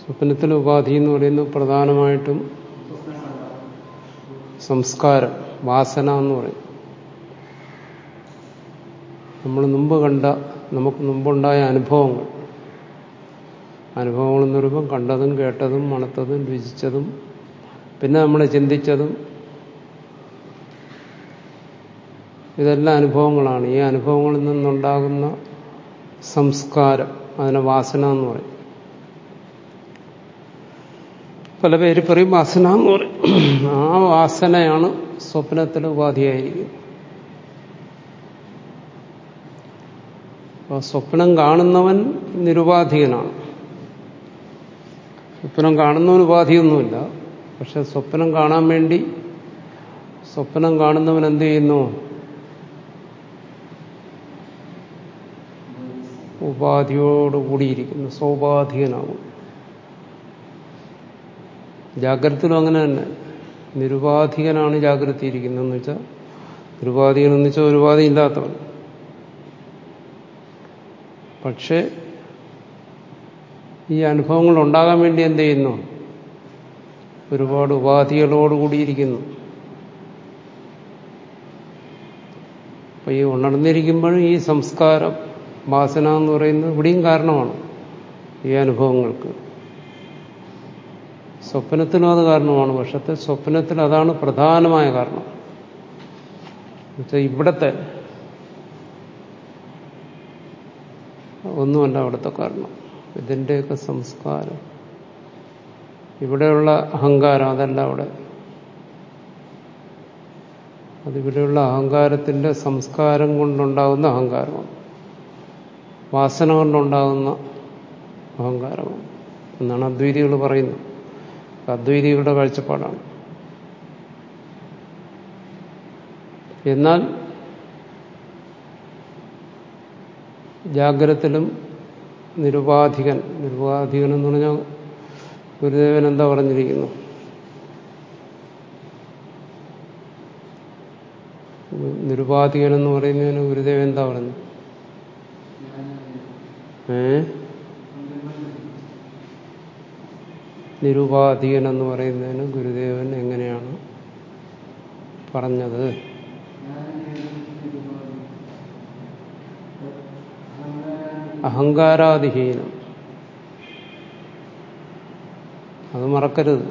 സ്വപ്നത്തിലെ ഉപാധി എന്ന് പറയുന്നത് പ്രധാനമായിട്ടും സംസ്കാരം വാസന എന്ന് പറയും നമ്മൾ മുമ്പ് കണ്ട നമുക്ക് മുമ്പുണ്ടായ അനുഭവങ്ങൾ അനുഭവങ്ങൾ എന്ന് പറയുമ്പോൾ കണ്ടതും കേട്ടതും മണത്തതും രുചിച്ചതും പിന്നെ നമ്മൾ ചിന്തിച്ചതും ഇതെല്ലാം അനുഭവങ്ങളാണ് ഈ അനുഭവങ്ങളിൽ നിന്നുണ്ടാകുന്ന സംസ്കാരം അതിനെ വാസന എന്ന് പറയും പല പേര് പറയും വാസന എന്ന് പറയും ആ വാസനയാണ് സ്വപ്നത്തിലെ ഉപാധിയായിരിക്കുന്നത് അപ്പോൾ സ്വപ്നം കാണുന്നവൻ നിരുപാധികനാണ് സ്വപ്നം കാണുന്നവൻ ഉപാധിയൊന്നുമില്ല പക്ഷെ സ്വപ്നം കാണാൻ വേണ്ടി സ്വപ്നം കാണുന്നവൻ എന്ത് ചെയ്യുന്നു ഉപാധിയോടുകൂടിയിരിക്കുന്നു സൗപാധികനാകും ജാഗ്രതയിലും അങ്ങനെ തന്നെ നിരുപാധികനാണ് ജാഗ്രത ഇരിക്കുന്നതെന്ന് വെച്ചാൽ നിരുപാധികനെന്ന് വെച്ചാൽ ഒരു ഉപാധി ഇല്ലാത്തവൻ പക്ഷെ ഈ അനുഭവങ്ങൾ ഉണ്ടാകാൻ വേണ്ടി എന്ത് ചെയ്യുന്നു ഒരുപാട് ഉപാധികളോടുകൂടിയിരിക്കുന്നു അപ്പൊ ഈ ഉണർന്നിരിക്കുമ്പോഴും ഈ സംസ്കാരം വാസന എന്ന് പറയുന്നത് ഇവിടെയും കാരണമാണ് ഈ അനുഭവങ്ങൾക്ക് സ്വപ്നത്തിനും അത് കാരണമാണ് പക്ഷത്തെ സ്വപ്നത്തിൽ അതാണ് പ്രധാനമായ കാരണം എന്നുവെച്ചാൽ ഇവിടത്തെ ഒന്നുമല്ല അവിടുത്തെ കാരണം ഇതിൻ്റെയൊക്കെ സംസ്കാരം ഇവിടെയുള്ള അഹങ്കാരം അതല്ല അവിടെ അതിവിടെയുള്ള അഹങ്കാരത്തിന്റെ സംസ്കാരം കൊണ്ടുണ്ടാകുന്ന അഹങ്കാരമാണ് വാസന കൊണ്ടുണ്ടാകുന്ന അഹങ്കാരമാണ് എന്നാണ് അദ്വൈതികൾ പറയുന്നത് അദ്വൈതികളുടെ കാഴ്ചപ്പാടാണ് എന്നാൽ ജാഗ്രത്തിലും നിരുപാധികൻ നിരുപാധികൻ എന്ന് പറഞ്ഞാൽ ഗുരുദേവൻ എന്താ പറഞ്ഞിരിക്കുന്നു നിരുപാധികൻ എന്ന് പറയുന്നതിന് ഗുരുദേവൻ എന്താ പറഞ്ഞു ഏ നിരുപാധികൻ എന്ന് പറയുന്നതിന് ഗുരുദേവൻ എങ്ങനെയാണ് പറഞ്ഞത് അഹങ്കാരാതിഹീനം അത് മറക്കരുത്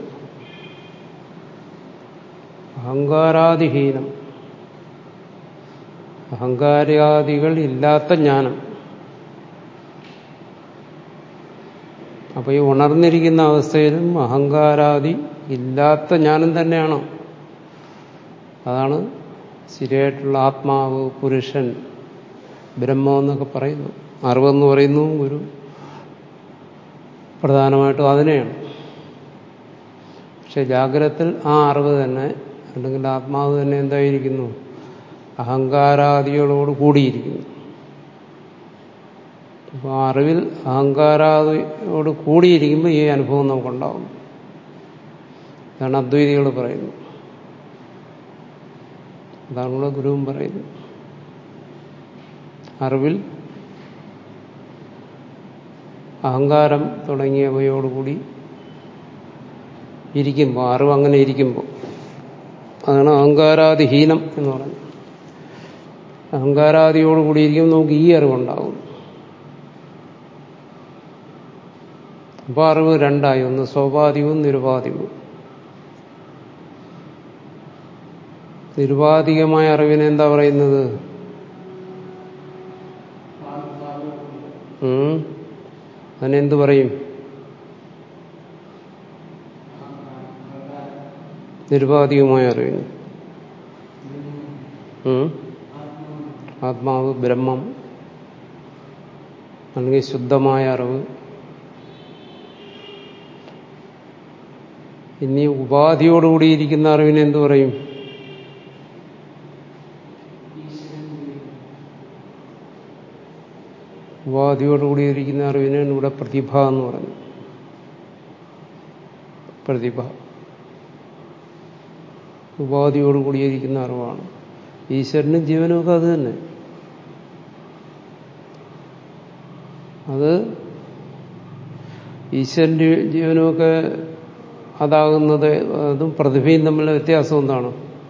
അഹങ്കാരാതിഹീനം അഹങ്കാരാദികൾ ഇല്ലാത്ത ജ്ഞാനം അപ്പൊ ഈ ഉണർന്നിരിക്കുന്ന അവസ്ഥയിലും അഹങ്കാരാദി ഇല്ലാത്ത ജ്ഞാനം തന്നെയാണോ അതാണ് ശരിയായിട്ടുള്ള ആത്മാവ് പുരുഷൻ ബ്രഹ്മം എന്നൊക്കെ പറയുന്നു അറിവെന്ന് പറയുന്നു ഗുരു പ്രധാനമായിട്ടും അതിനെയാണ് പക്ഷെ ജാഗ്രതത്തിൽ ആ അറിവ് തന്നെ അല്ലെങ്കിൽ ആത്മാവ് തന്നെ എന്തായിരിക്കുന്നു അഹങ്കാരാദികളോട് കൂടിയിരിക്കുന്നു അപ്പോൾ അറിവിൽ അഹങ്കാരാദിയോട് കൂടിയിരിക്കുമ്പോൾ ഈ അനുഭവം നമുക്കുണ്ടാകുന്നു ഇതാണ് അദ്വൈതികൾ പറയുന്നത് അതാണ് ഇവിടെ ഗുരുവും പറയുന്നത് അറിവിൽ അഹങ്കാരം തുടങ്ങിയവയോടുകൂടി ഇരിക്കുമ്പോൾ അറിവ് അങ്ങനെ ഇരിക്കുമ്പോൾ അതാണ് അഹങ്കാരാദിഹീനം എന്ന് പറയുന്നത് അഹങ്കാരാദിയോടുകൂടി ഇരിക്കുമ്പോൾ നമുക്ക് ഈ അറിവുണ്ടാകും അപ്പോൾ അറിവ് രണ്ടായി ഒന്ന് സ്വാഭാവികവും നിരുപാധികവും നിരുപാധികമായ അറിവിനെ എന്താ പറയുന്നത് അതിനെന്ത് പറയും നിരുപാധികമായ അറിവിന് ആത്മാവ് ബ്രഹ്മം അല്ലെങ്കിൽ ശുദ്ധമായ അറിവ് ഇനി ഉപാധിയോടുകൂടിയിരിക്കുന്ന അറിവിനെ എന്തു പറയും ഉപാധിയോടുകൂടിയിരിക്കുന്ന അറിവിനാണ് ഇവിടെ പ്രതിഭ എന്ന് പറയുന്നത് പ്രതിഭ ഉപാധിയോടുകൂടിയിരിക്കുന്ന അറിവാണ് ഈശ്വരനും ജീവനും ഒക്കെ അത് തന്നെ അത് ഈശ്വരന്റെ ജീവനുമൊക്കെ അതാകുന്നത് അതും പ്രതിഭയും തമ്മിലുള്ള വ്യത്യാസം എന്താണ്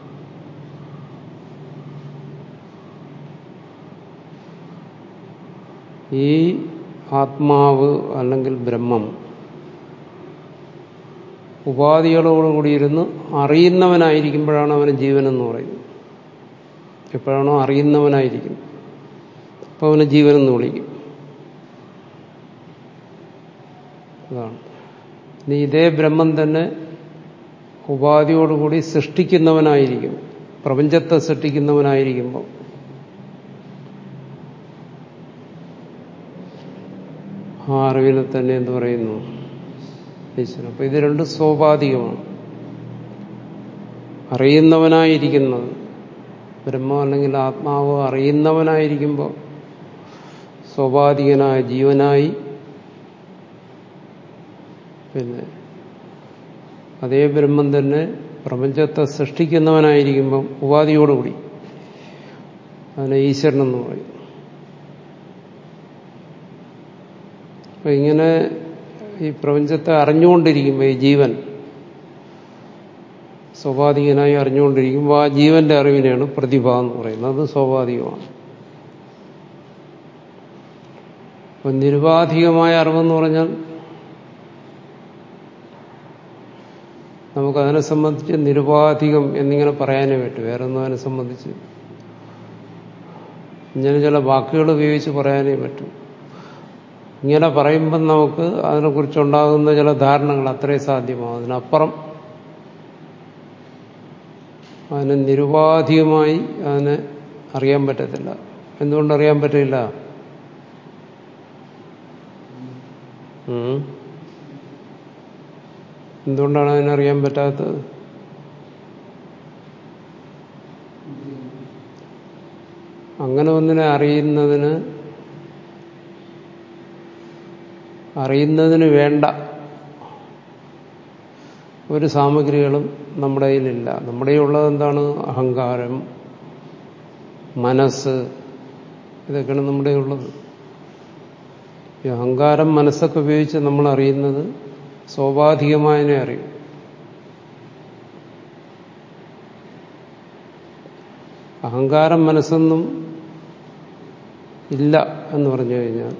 ഈ ആത്മാവ് അല്ലെങ്കിൽ ബ്രഹ്മം ഉപാധികളോടുകൂടിയിരുന്ന് അറിയുന്നവനായിരിക്കുമ്പോഴാണ് അവന് ജീവനെന്ന് പറയുന്നത് എപ്പോഴാണോ അറിയുന്നവനായിരിക്കും അപ്പോൾ അവന് ജീവനെന്ന് വിളിക്കും അതാണ് ഇനി ഇതേ ബ്രഹ്മം തന്നെ ഉപാധിയോടുകൂടി സൃഷ്ടിക്കുന്നവനായിരിക്കും പ്രപഞ്ചത്തെ സൃഷ്ടിക്കുന്നവനായിരിക്കുമ്പോൾ ആ അറിവിനെ തന്നെ എന്ത് പറയുന്നു ഈശ്വരൻ അപ്പൊ ഇത് രണ്ടും സ്വാഭാവികമാണ് അറിയുന്നവനായിരിക്കുന്നത് ബ്രഹ്മം അല്ലെങ്കിൽ ആത്മാവ് അറിയുന്നവനായിരിക്കുമ്പോൾ സ്വാഭാവികനായ ജീവനായി പിന്നെ അതേ ബ്രഹ്മം തന്നെ പ്രപഞ്ചത്തെ സൃഷ്ടിക്കുന്നവനായിരിക്കുമ്പം ഉപാധിയോടുകൂടി അതിനെ ഈശ്വരനെന്ന് പറയും അപ്പൊ ഇങ്ങനെ ഈ പ്രപഞ്ചത്തെ അറിഞ്ഞുകൊണ്ടിരിക്കുമ്പോൾ ഈ ജീവൻ സ്വാഭാവികനായി അറിഞ്ഞുകൊണ്ടിരിക്കുമ്പോൾ ആ ജീവന്റെ അറിവിനെയാണ് പ്രതിഭ എന്ന് പറയുന്നത് അത് സ്വാഭാവികമാണ് അപ്പൊ നിരുപാധികമായ അറിവെന്ന് പറഞ്ഞാൽ നമുക്കതിനെ സംബന്ധിച്ച് നിരുപാധികം എന്നിങ്ങനെ പറയാനേ പറ്റൂ വേറെ ഒന്നും അതിനെ സംബന്ധിച്ച് ഇങ്ങനെ ചില വാക്കുകൾ ഉപയോഗിച്ച് പറയാനേ പറ്റൂ ഇങ്ങനെ പറയുമ്പം നമുക്ക് അതിനെക്കുറിച്ചുണ്ടാകുന്ന ചില ധാരണകൾ അത്രേ സാധ്യമാവും അതിനപ്പുറം അതിന് നിരുപാധികമായി അതിനെ അറിയാൻ പറ്റത്തില്ല എന്തുകൊണ്ടറിയാൻ പറ്റില്ല എന്തുകൊണ്ടാണ് അതിനറിയാൻ പറ്റാത്തത് അങ്ങനെ ഒന്നിനെ അറിയുന്നതിന് അറിയുന്നതിന് വേണ്ട ഒരു സാമഗ്രികളും നമ്മുടെ കയ്യിലില്ല നമ്മുടെ കയ്യിലുള്ളത് എന്താണ് അഹങ്കാരം മനസ്സ് ഇതൊക്കെയാണ് നമ്മുടെ ഉള്ളത് ഈ അഹങ്കാരം മനസ്സൊക്കെ ഉപയോഗിച്ച് നമ്മൾ അറിയുന്നത് സ്വാഭാവികമായതിനെ അറിയും അഹങ്കാരം മനസ്സൊന്നും ഇല്ല എന്ന് പറഞ്ഞു കഴിഞ്ഞാൽ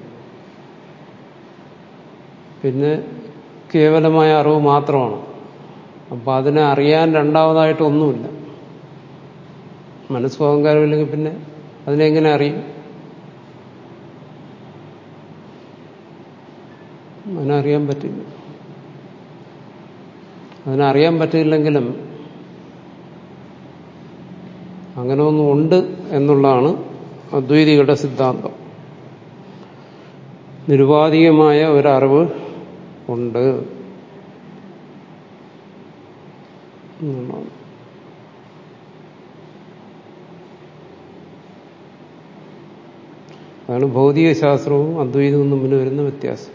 പിന്നെ കേവലമായ അറിവ് മാത്രമാണ് അപ്പം അതിനെ അറിയാൻ രണ്ടാമതായിട്ടൊന്നുമില്ല മനസ്സും അഹങ്കാരമില്ലെങ്കിൽ പിന്നെ അതിനെങ്ങനെ അറിയും അതിനറിയാൻ പറ്റില്ല അതിനറിയാൻ പറ്റില്ലെങ്കിലും അങ്ങനെ ഒന്നും ഉണ്ട് എന്നുള്ളതാണ് അദ്വൈതികളുടെ സിദ്ധാന്തം നിരുപാധികമായ ഒരറിവ് ഉണ്ട് എന്നുള്ളതാണ് അതാണ് ഭൗതിക ശാസ്ത്രവും അദ്വൈതവും തമ്മിൽ വരുന്ന വ്യത്യാസം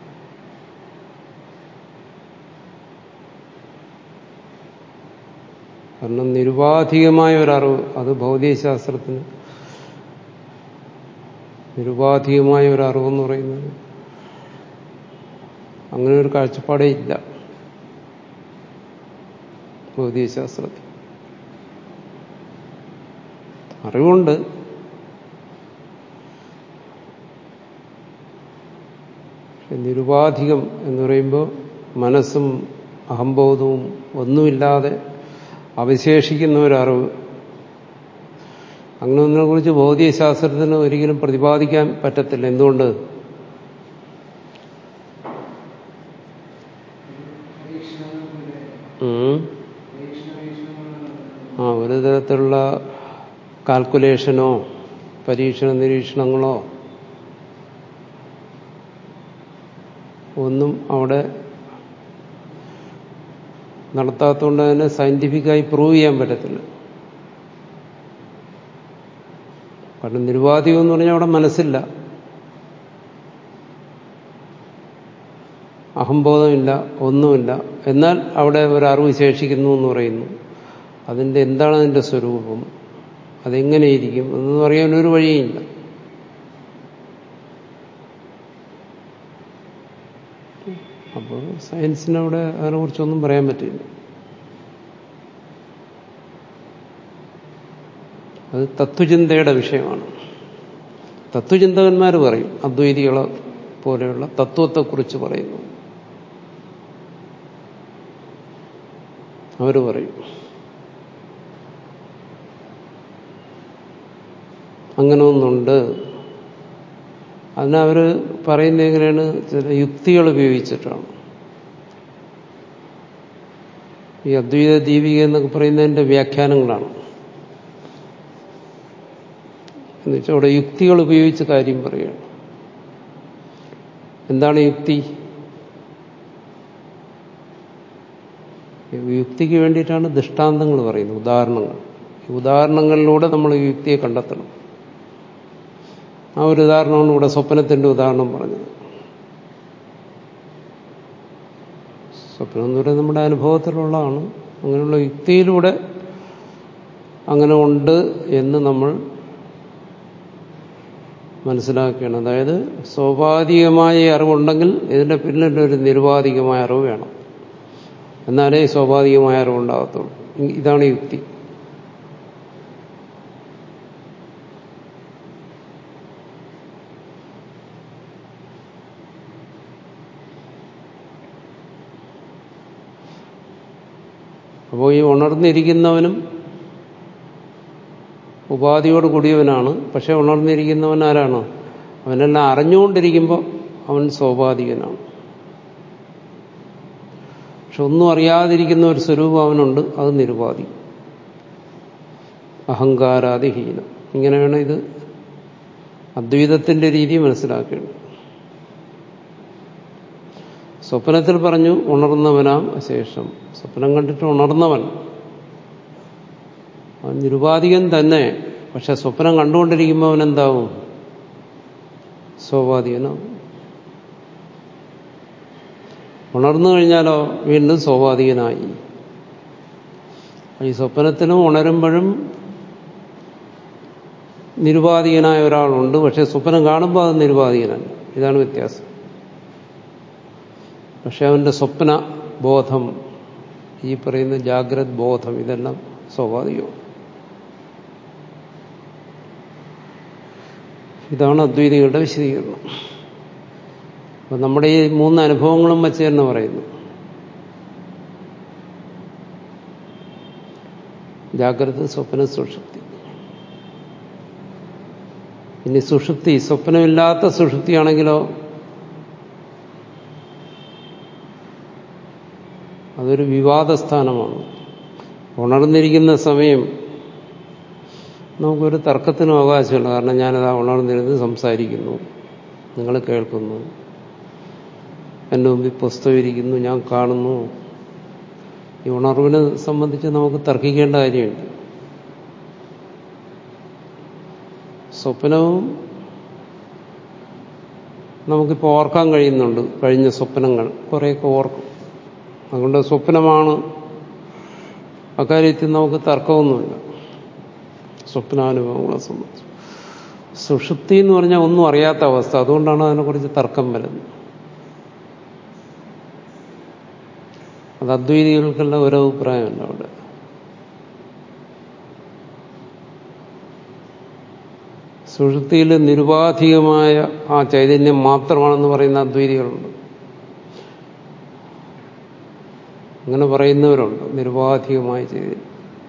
കാരണം നിരുപാധികമായ ഒരറിവ് അത് ഭൗതികശാസ്ത്രത്തിന് നിരുപാധികമായ ഒരു അറിവെന്ന് പറയുന്നത് അങ്ങനെ ഒരു കാഴ്ചപ്പാടേ ഇല്ല ഭൗതികശാസ്ത്രത്തിൽ അറിവുണ്ട് നിരുപാധികം എന്ന് പറയുമ്പോൾ മനസ്സും അഹംബോധവും ഒന്നുമില്ലാതെ അവശേഷിക്കുന്ന ഒരറിവ് അങ്ങനെ ഒന്നിനെ കുറിച്ച് ഭൗതികശാസ്ത്രത്തിന് ഒരിക്കലും പ്രതിപാദിക്കാൻ പറ്റത്തില്ല എന്തുകൊണ്ട് ആ ഒരു തരത്തിലുള്ള കാൽക്കുലേഷനോ പരീക്ഷണ നിരീക്ഷണങ്ങളോ ഒന്നും അവിടെ നടത്താത്തതുകൊണ്ട് തന്നെ സയന്റിഫിക്കായി പ്രൂവ് ചെയ്യാൻ പറ്റത്തില്ല കാരണം നിരുപാധികം എന്ന് പറഞ്ഞാൽ അവിടെ മനസ്സില്ല അഹംബോധമില്ല ഒന്നുമില്ല എന്നാൽ അവിടെ ഒരു അറിവ് ശേഷിക്കുന്നു എന്ന് പറയുന്നു അതിൻ്റെ എന്താണ് അതിൻ്റെ സ്വരൂപം അതെങ്ങനെയിരിക്കും എന്ന് പറയാൻ ഒരു വഴിയില്ല അപ്പോൾ സയൻസിനവിടെ അതിനെക്കുറിച്ചൊന്നും പറയാൻ പറ്റില്ല അത് തത്വചിന്തയുടെ വിഷയമാണ് തത്വചിന്തകന്മാർ പറയും അദ്വൈതികളെ പോലെയുള്ള തത്വത്തെക്കുറിച്ച് പറയുന്നു അവർ പറയും അങ്ങനെ ഒന്നുണ്ട് അതിനവർ പറയുന്നത് എങ്ങനെയാണ് ചില യുക്തികൾ ഉപയോഗിച്ചിട്ടാണ് ഈ അദ്വൈത ദീപിക എന്നൊക്കെ പറയുന്നതിൻ്റെ വ്യാഖ്യാനങ്ങളാണ് എന്നുവെച്ചാൽ അവിടെ യുക്തികൾ ഉപയോഗിച്ച് കാര്യം പറയുകയാണ് എന്താണ് യുക്തി യുക്തിക്ക് വേണ്ടിയിട്ടാണ് ദൃഷ്ടാന്തങ്ങൾ പറയുന്നത് ഉദാഹരണങ്ങൾ ഈ ഉദാഹരണങ്ങളിലൂടെ നമ്മൾ യുക്തിയെ കണ്ടെത്തണം ആ ഒരു ഉദാഹരണമാണ് ഇവിടെ സ്വപ്നത്തിന്റെ ഉദാഹരണം പറഞ്ഞത് സ്വപ്നം എന്ന് പറയുന്നത് നമ്മുടെ അനുഭവത്തിലുള്ളതാണ് അങ്ങനെയുള്ള യുക്തിയിലൂടെ അങ്ങനെ ഉണ്ട് എന്ന് നമ്മൾ മനസ്സിലാക്കുകയാണ് അതായത് സ്വാഭാവികമായ അറിവുണ്ടെങ്കിൽ ഇതിന്റെ പിന്നിൽ ഒരു നിരുപാധികമായ അറിവ് വേണം എന്നാലേ സ്വാഭാവികമായ അറിവുണ്ടാകത്തുള്ളൂ ഇതാണ് യുക്തി അപ്പോൾ ഈ ഉണർന്നിരിക്കുന്നവനും ഉപാധിയോട് കൂടിയവനാണ് പക്ഷെ ഉണർന്നിരിക്കുന്നവൻ ആരാണ് അവനെല്ലാം അറിഞ്ഞുകൊണ്ടിരിക്കുമ്പോൾ അവൻ സ്വാഭാവികനാണ് പക്ഷെ ഒന്നും അറിയാതിരിക്കുന്ന ഒരു സ്വരൂപം അവനുണ്ട് അത് നിരുപാധി അഹങ്കാരാതിഹീനം ഇങ്ങനെ വേണം ഇത് അദ്വൈതത്തിന്റെ രീതി മനസ്സിലാക്കേണ്ടത് സ്വപ്നത്തിൽ പറഞ്ഞു ഉണർന്നവനാം ശേഷം സ്വപ്നം കണ്ടിട്ട് ഉണർന്നവൻ അവൻ നിരുപാധികൻ തന്നെ പക്ഷെ സ്വപ്നം കണ്ടുകൊണ്ടിരിക്കുമ്പോൾ അവൻ എന്താവും സ്വാഭാവികനാവും ഉണർന്നു കഴിഞ്ഞാലോ വീണ്ടും സ്വാഭാവികനായി ഈ സ്വപ്നത്തിനും ഉണരുമ്പോഴും നിരുപാധികനായ ഒരാളുണ്ട് പക്ഷെ സ്വപ്നം കാണുമ്പോൾ അത് നിരുപാധികനല്ല ഇതാണ് വ്യത്യാസം പക്ഷെ അവന്റെ സ്വപ്ന ബോധം ഈ പറയുന്ന ജാഗ്രത് ബോധം ഇതെല്ലാം സ്വാഭാവികമാണ് ഇതാണ് അദ്വൈതികളുടെ വിശദീകരണം അപ്പൊ നമ്മുടെ ഈ മൂന്ന് അനുഭവങ്ങളും വെച്ച് തന്നെ പറയുന്നു ജാഗ്രത സ്വപ്ന സുഷുപ്തി ഇനി സുഷുപ്തി സ്വപ്നമില്ലാത്ത സുഷുപ്തിയാണെങ്കിലോ അതൊരു വിവാദസ്ഥാനമാണ് ഉണർന്നിരിക്കുന്ന സമയം നമുക്കൊരു തർക്കത്തിനും അവകാശമില്ല കാരണം ഞാനത് ഉണർന്നിരുന്ന് സംസാരിക്കുന്നു നിങ്ങൾ കേൾക്കുന്നു എൻ്റെ മുമ്പിൽ പുസ്തകം ഇരിക്കുന്നു ഞാൻ കാണുന്നു ഈ ഉണർവിനെ സംബന്ധിച്ച് നമുക്ക് തർക്കിക്കേണ്ട കാര്യമുണ്ട് സ്വപ്നവും നമുക്കിപ്പോൾ ഓർക്കാൻ കഴിയുന്നുണ്ട് കഴിഞ്ഞ സ്വപ്നങ്ങൾ കുറേയൊക്കെ ഓർക്കും അതുകൊണ്ട് സ്വപ്നമാണ് അക്കാര്യത്തിൽ നമുക്ക് തർക്കമൊന്നുമില്ല സ്വപ്നാനുഭവങ്ങളെ സംബന്ധിച്ച് സുഷുപ്തി എന്ന് പറഞ്ഞാൽ ഒന്നും അറിയാത്ത അവസ്ഥ അതുകൊണ്ടാണ് അതിനെക്കുറിച്ച് തർക്കം വരുന്നത് അത് അദ്വൈതികൾക്കെല്ലാം ഒരു അഭിപ്രായമല്ല അവിടെ സുഷുപ്തിയിൽ നിരുപാധികമായ ആ ചൈതന്യം മാത്രമാണെന്ന് പറയുന്ന അദ്വൈതികളുണ്ട് അങ്ങനെ പറയുന്നവരുണ്ട് നിരുപാധികമായ ചൈതന്യം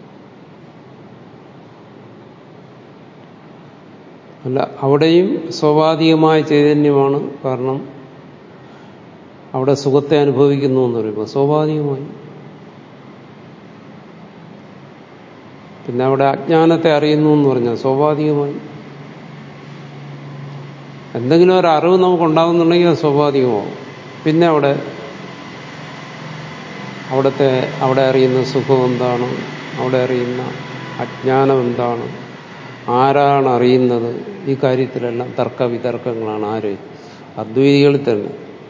അല്ല അവിടെയും സ്വാഭാവികമായ ചൈതന്യമാണ് കാരണം അവിടെ സുഖത്തെ അനുഭവിക്കുന്നു എന്ന് പറയുമ്പോൾ സ്വാഭാവികമായി പിന്നെ അവിടെ അജ്ഞാനത്തെ അറിയുന്നു എന്ന് പറഞ്ഞാൽ സ്വാഭാവികമായി എന്തെങ്കിലും ഒരു അറിവ് നമുക്ക് ഉണ്ടാകുന്നുണ്ടെങ്കിൽ അത് സ്വാഭാവികമാവും പിന്നെ അവിടെ അവിടുത്തെ അവിടെ അറിയുന്ന സുഖം എന്താണ് അവിടെ അറിയുന്ന അജ്ഞാനം എന്താണ് ആരാണ് അറിയുന്നത് ഈ കാര്യത്തിലെല്ലാം തർക്ക വിതർക്കങ്ങളാണ് ആര് അദ്വൈതികളിൽ തന്നെ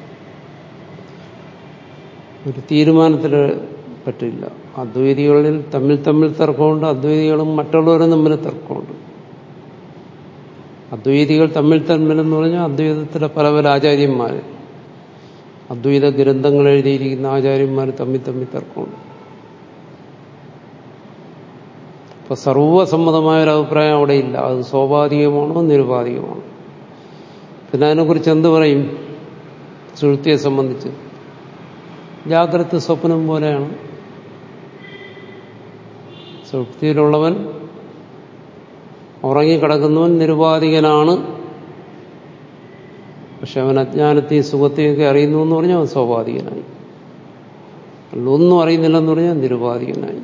ഒരു തീരുമാനത്തിൽ പറ്റില്ല അദ്വൈതികളിൽ തമ്മിൽ തമ്മിൽ തർക്കമുണ്ട് അദ്വൈതികളും മറ്റുള്ളവരും തമ്മിൽ തർക്കമുണ്ട് അദ്വൈതികൾ തമ്മിൽ തമ്മിൽ എന്ന് പറഞ്ഞാൽ അദ്വൈതത്തിലെ പല പല ആചാര്യന്മാർ അദ്വൈത ഗ്രന്ഥങ്ങൾ എഴുതിയിരിക്കുന്ന ആചാര്യന്മാർ തമ്മിൽ തമ്മിൽ തർക്കമുണ്ട് അപ്പൊ സർവസമ്മതമായ ഒരു അഭിപ്രായം അവിടെ ഇല്ല അത് സ്വാഭാവികമാണോ നിരുപാധികമാണോ പിന്നെ അതിനെക്കുറിച്ച് എന്ത് പറയും സുഹൃത്തിയെ സംബന്ധിച്ച് ജാഗ്രത സ്വപ്നം പോലെയാണ് സുഹൃത്തിയിലുള്ളവൻ ഉറങ്ങിക്കിടക്കുന്നവൻ നിരുപാധികനാണ് പക്ഷെ അവൻ അജ്ഞാനത്തെയും സുഖത്തെയൊക്കെ അറിയുന്നു എന്ന് പറഞ്ഞാൽ അവൻ സ്വാഭാവികനായി അല്ല ഒന്നും അറിയുന്നില്ലെന്ന് പറഞ്ഞാൽ നിരുപാധികനായി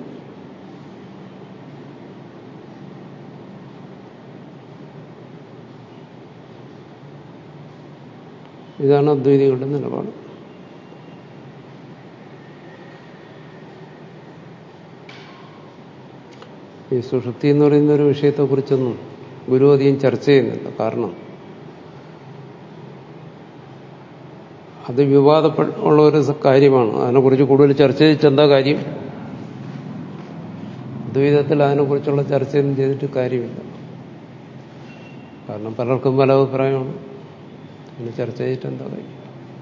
ഇതാണ് അദ്വൈതികളുടെ നിലപാട് ഈ സുഷുപ്തി എന്ന് പറയുന്ന ഒരു വിഷയത്തെക്കുറിച്ചൊന്നും ഗുരു അധികം ചർച്ച ചെയ്യുന്നില്ല കാരണം അത് വിവാദമുള്ള ഒരു കാര്യമാണ് അതിനെക്കുറിച്ച് കൂടുതൽ ചർച്ച ചെയ്തിട്ട് എന്താ കാര്യം ദ്വൈതത്തിൽ അതിനെക്കുറിച്ചുള്ള ചർച്ചയൊന്നും ചെയ്തിട്ട് കാര്യമില്ല കാരണം പലർക്കും പല അഭിപ്രായമാണ് പിന്നെ ചർച്ച ചെയ്തിട്ട് എന്താ കാര്യം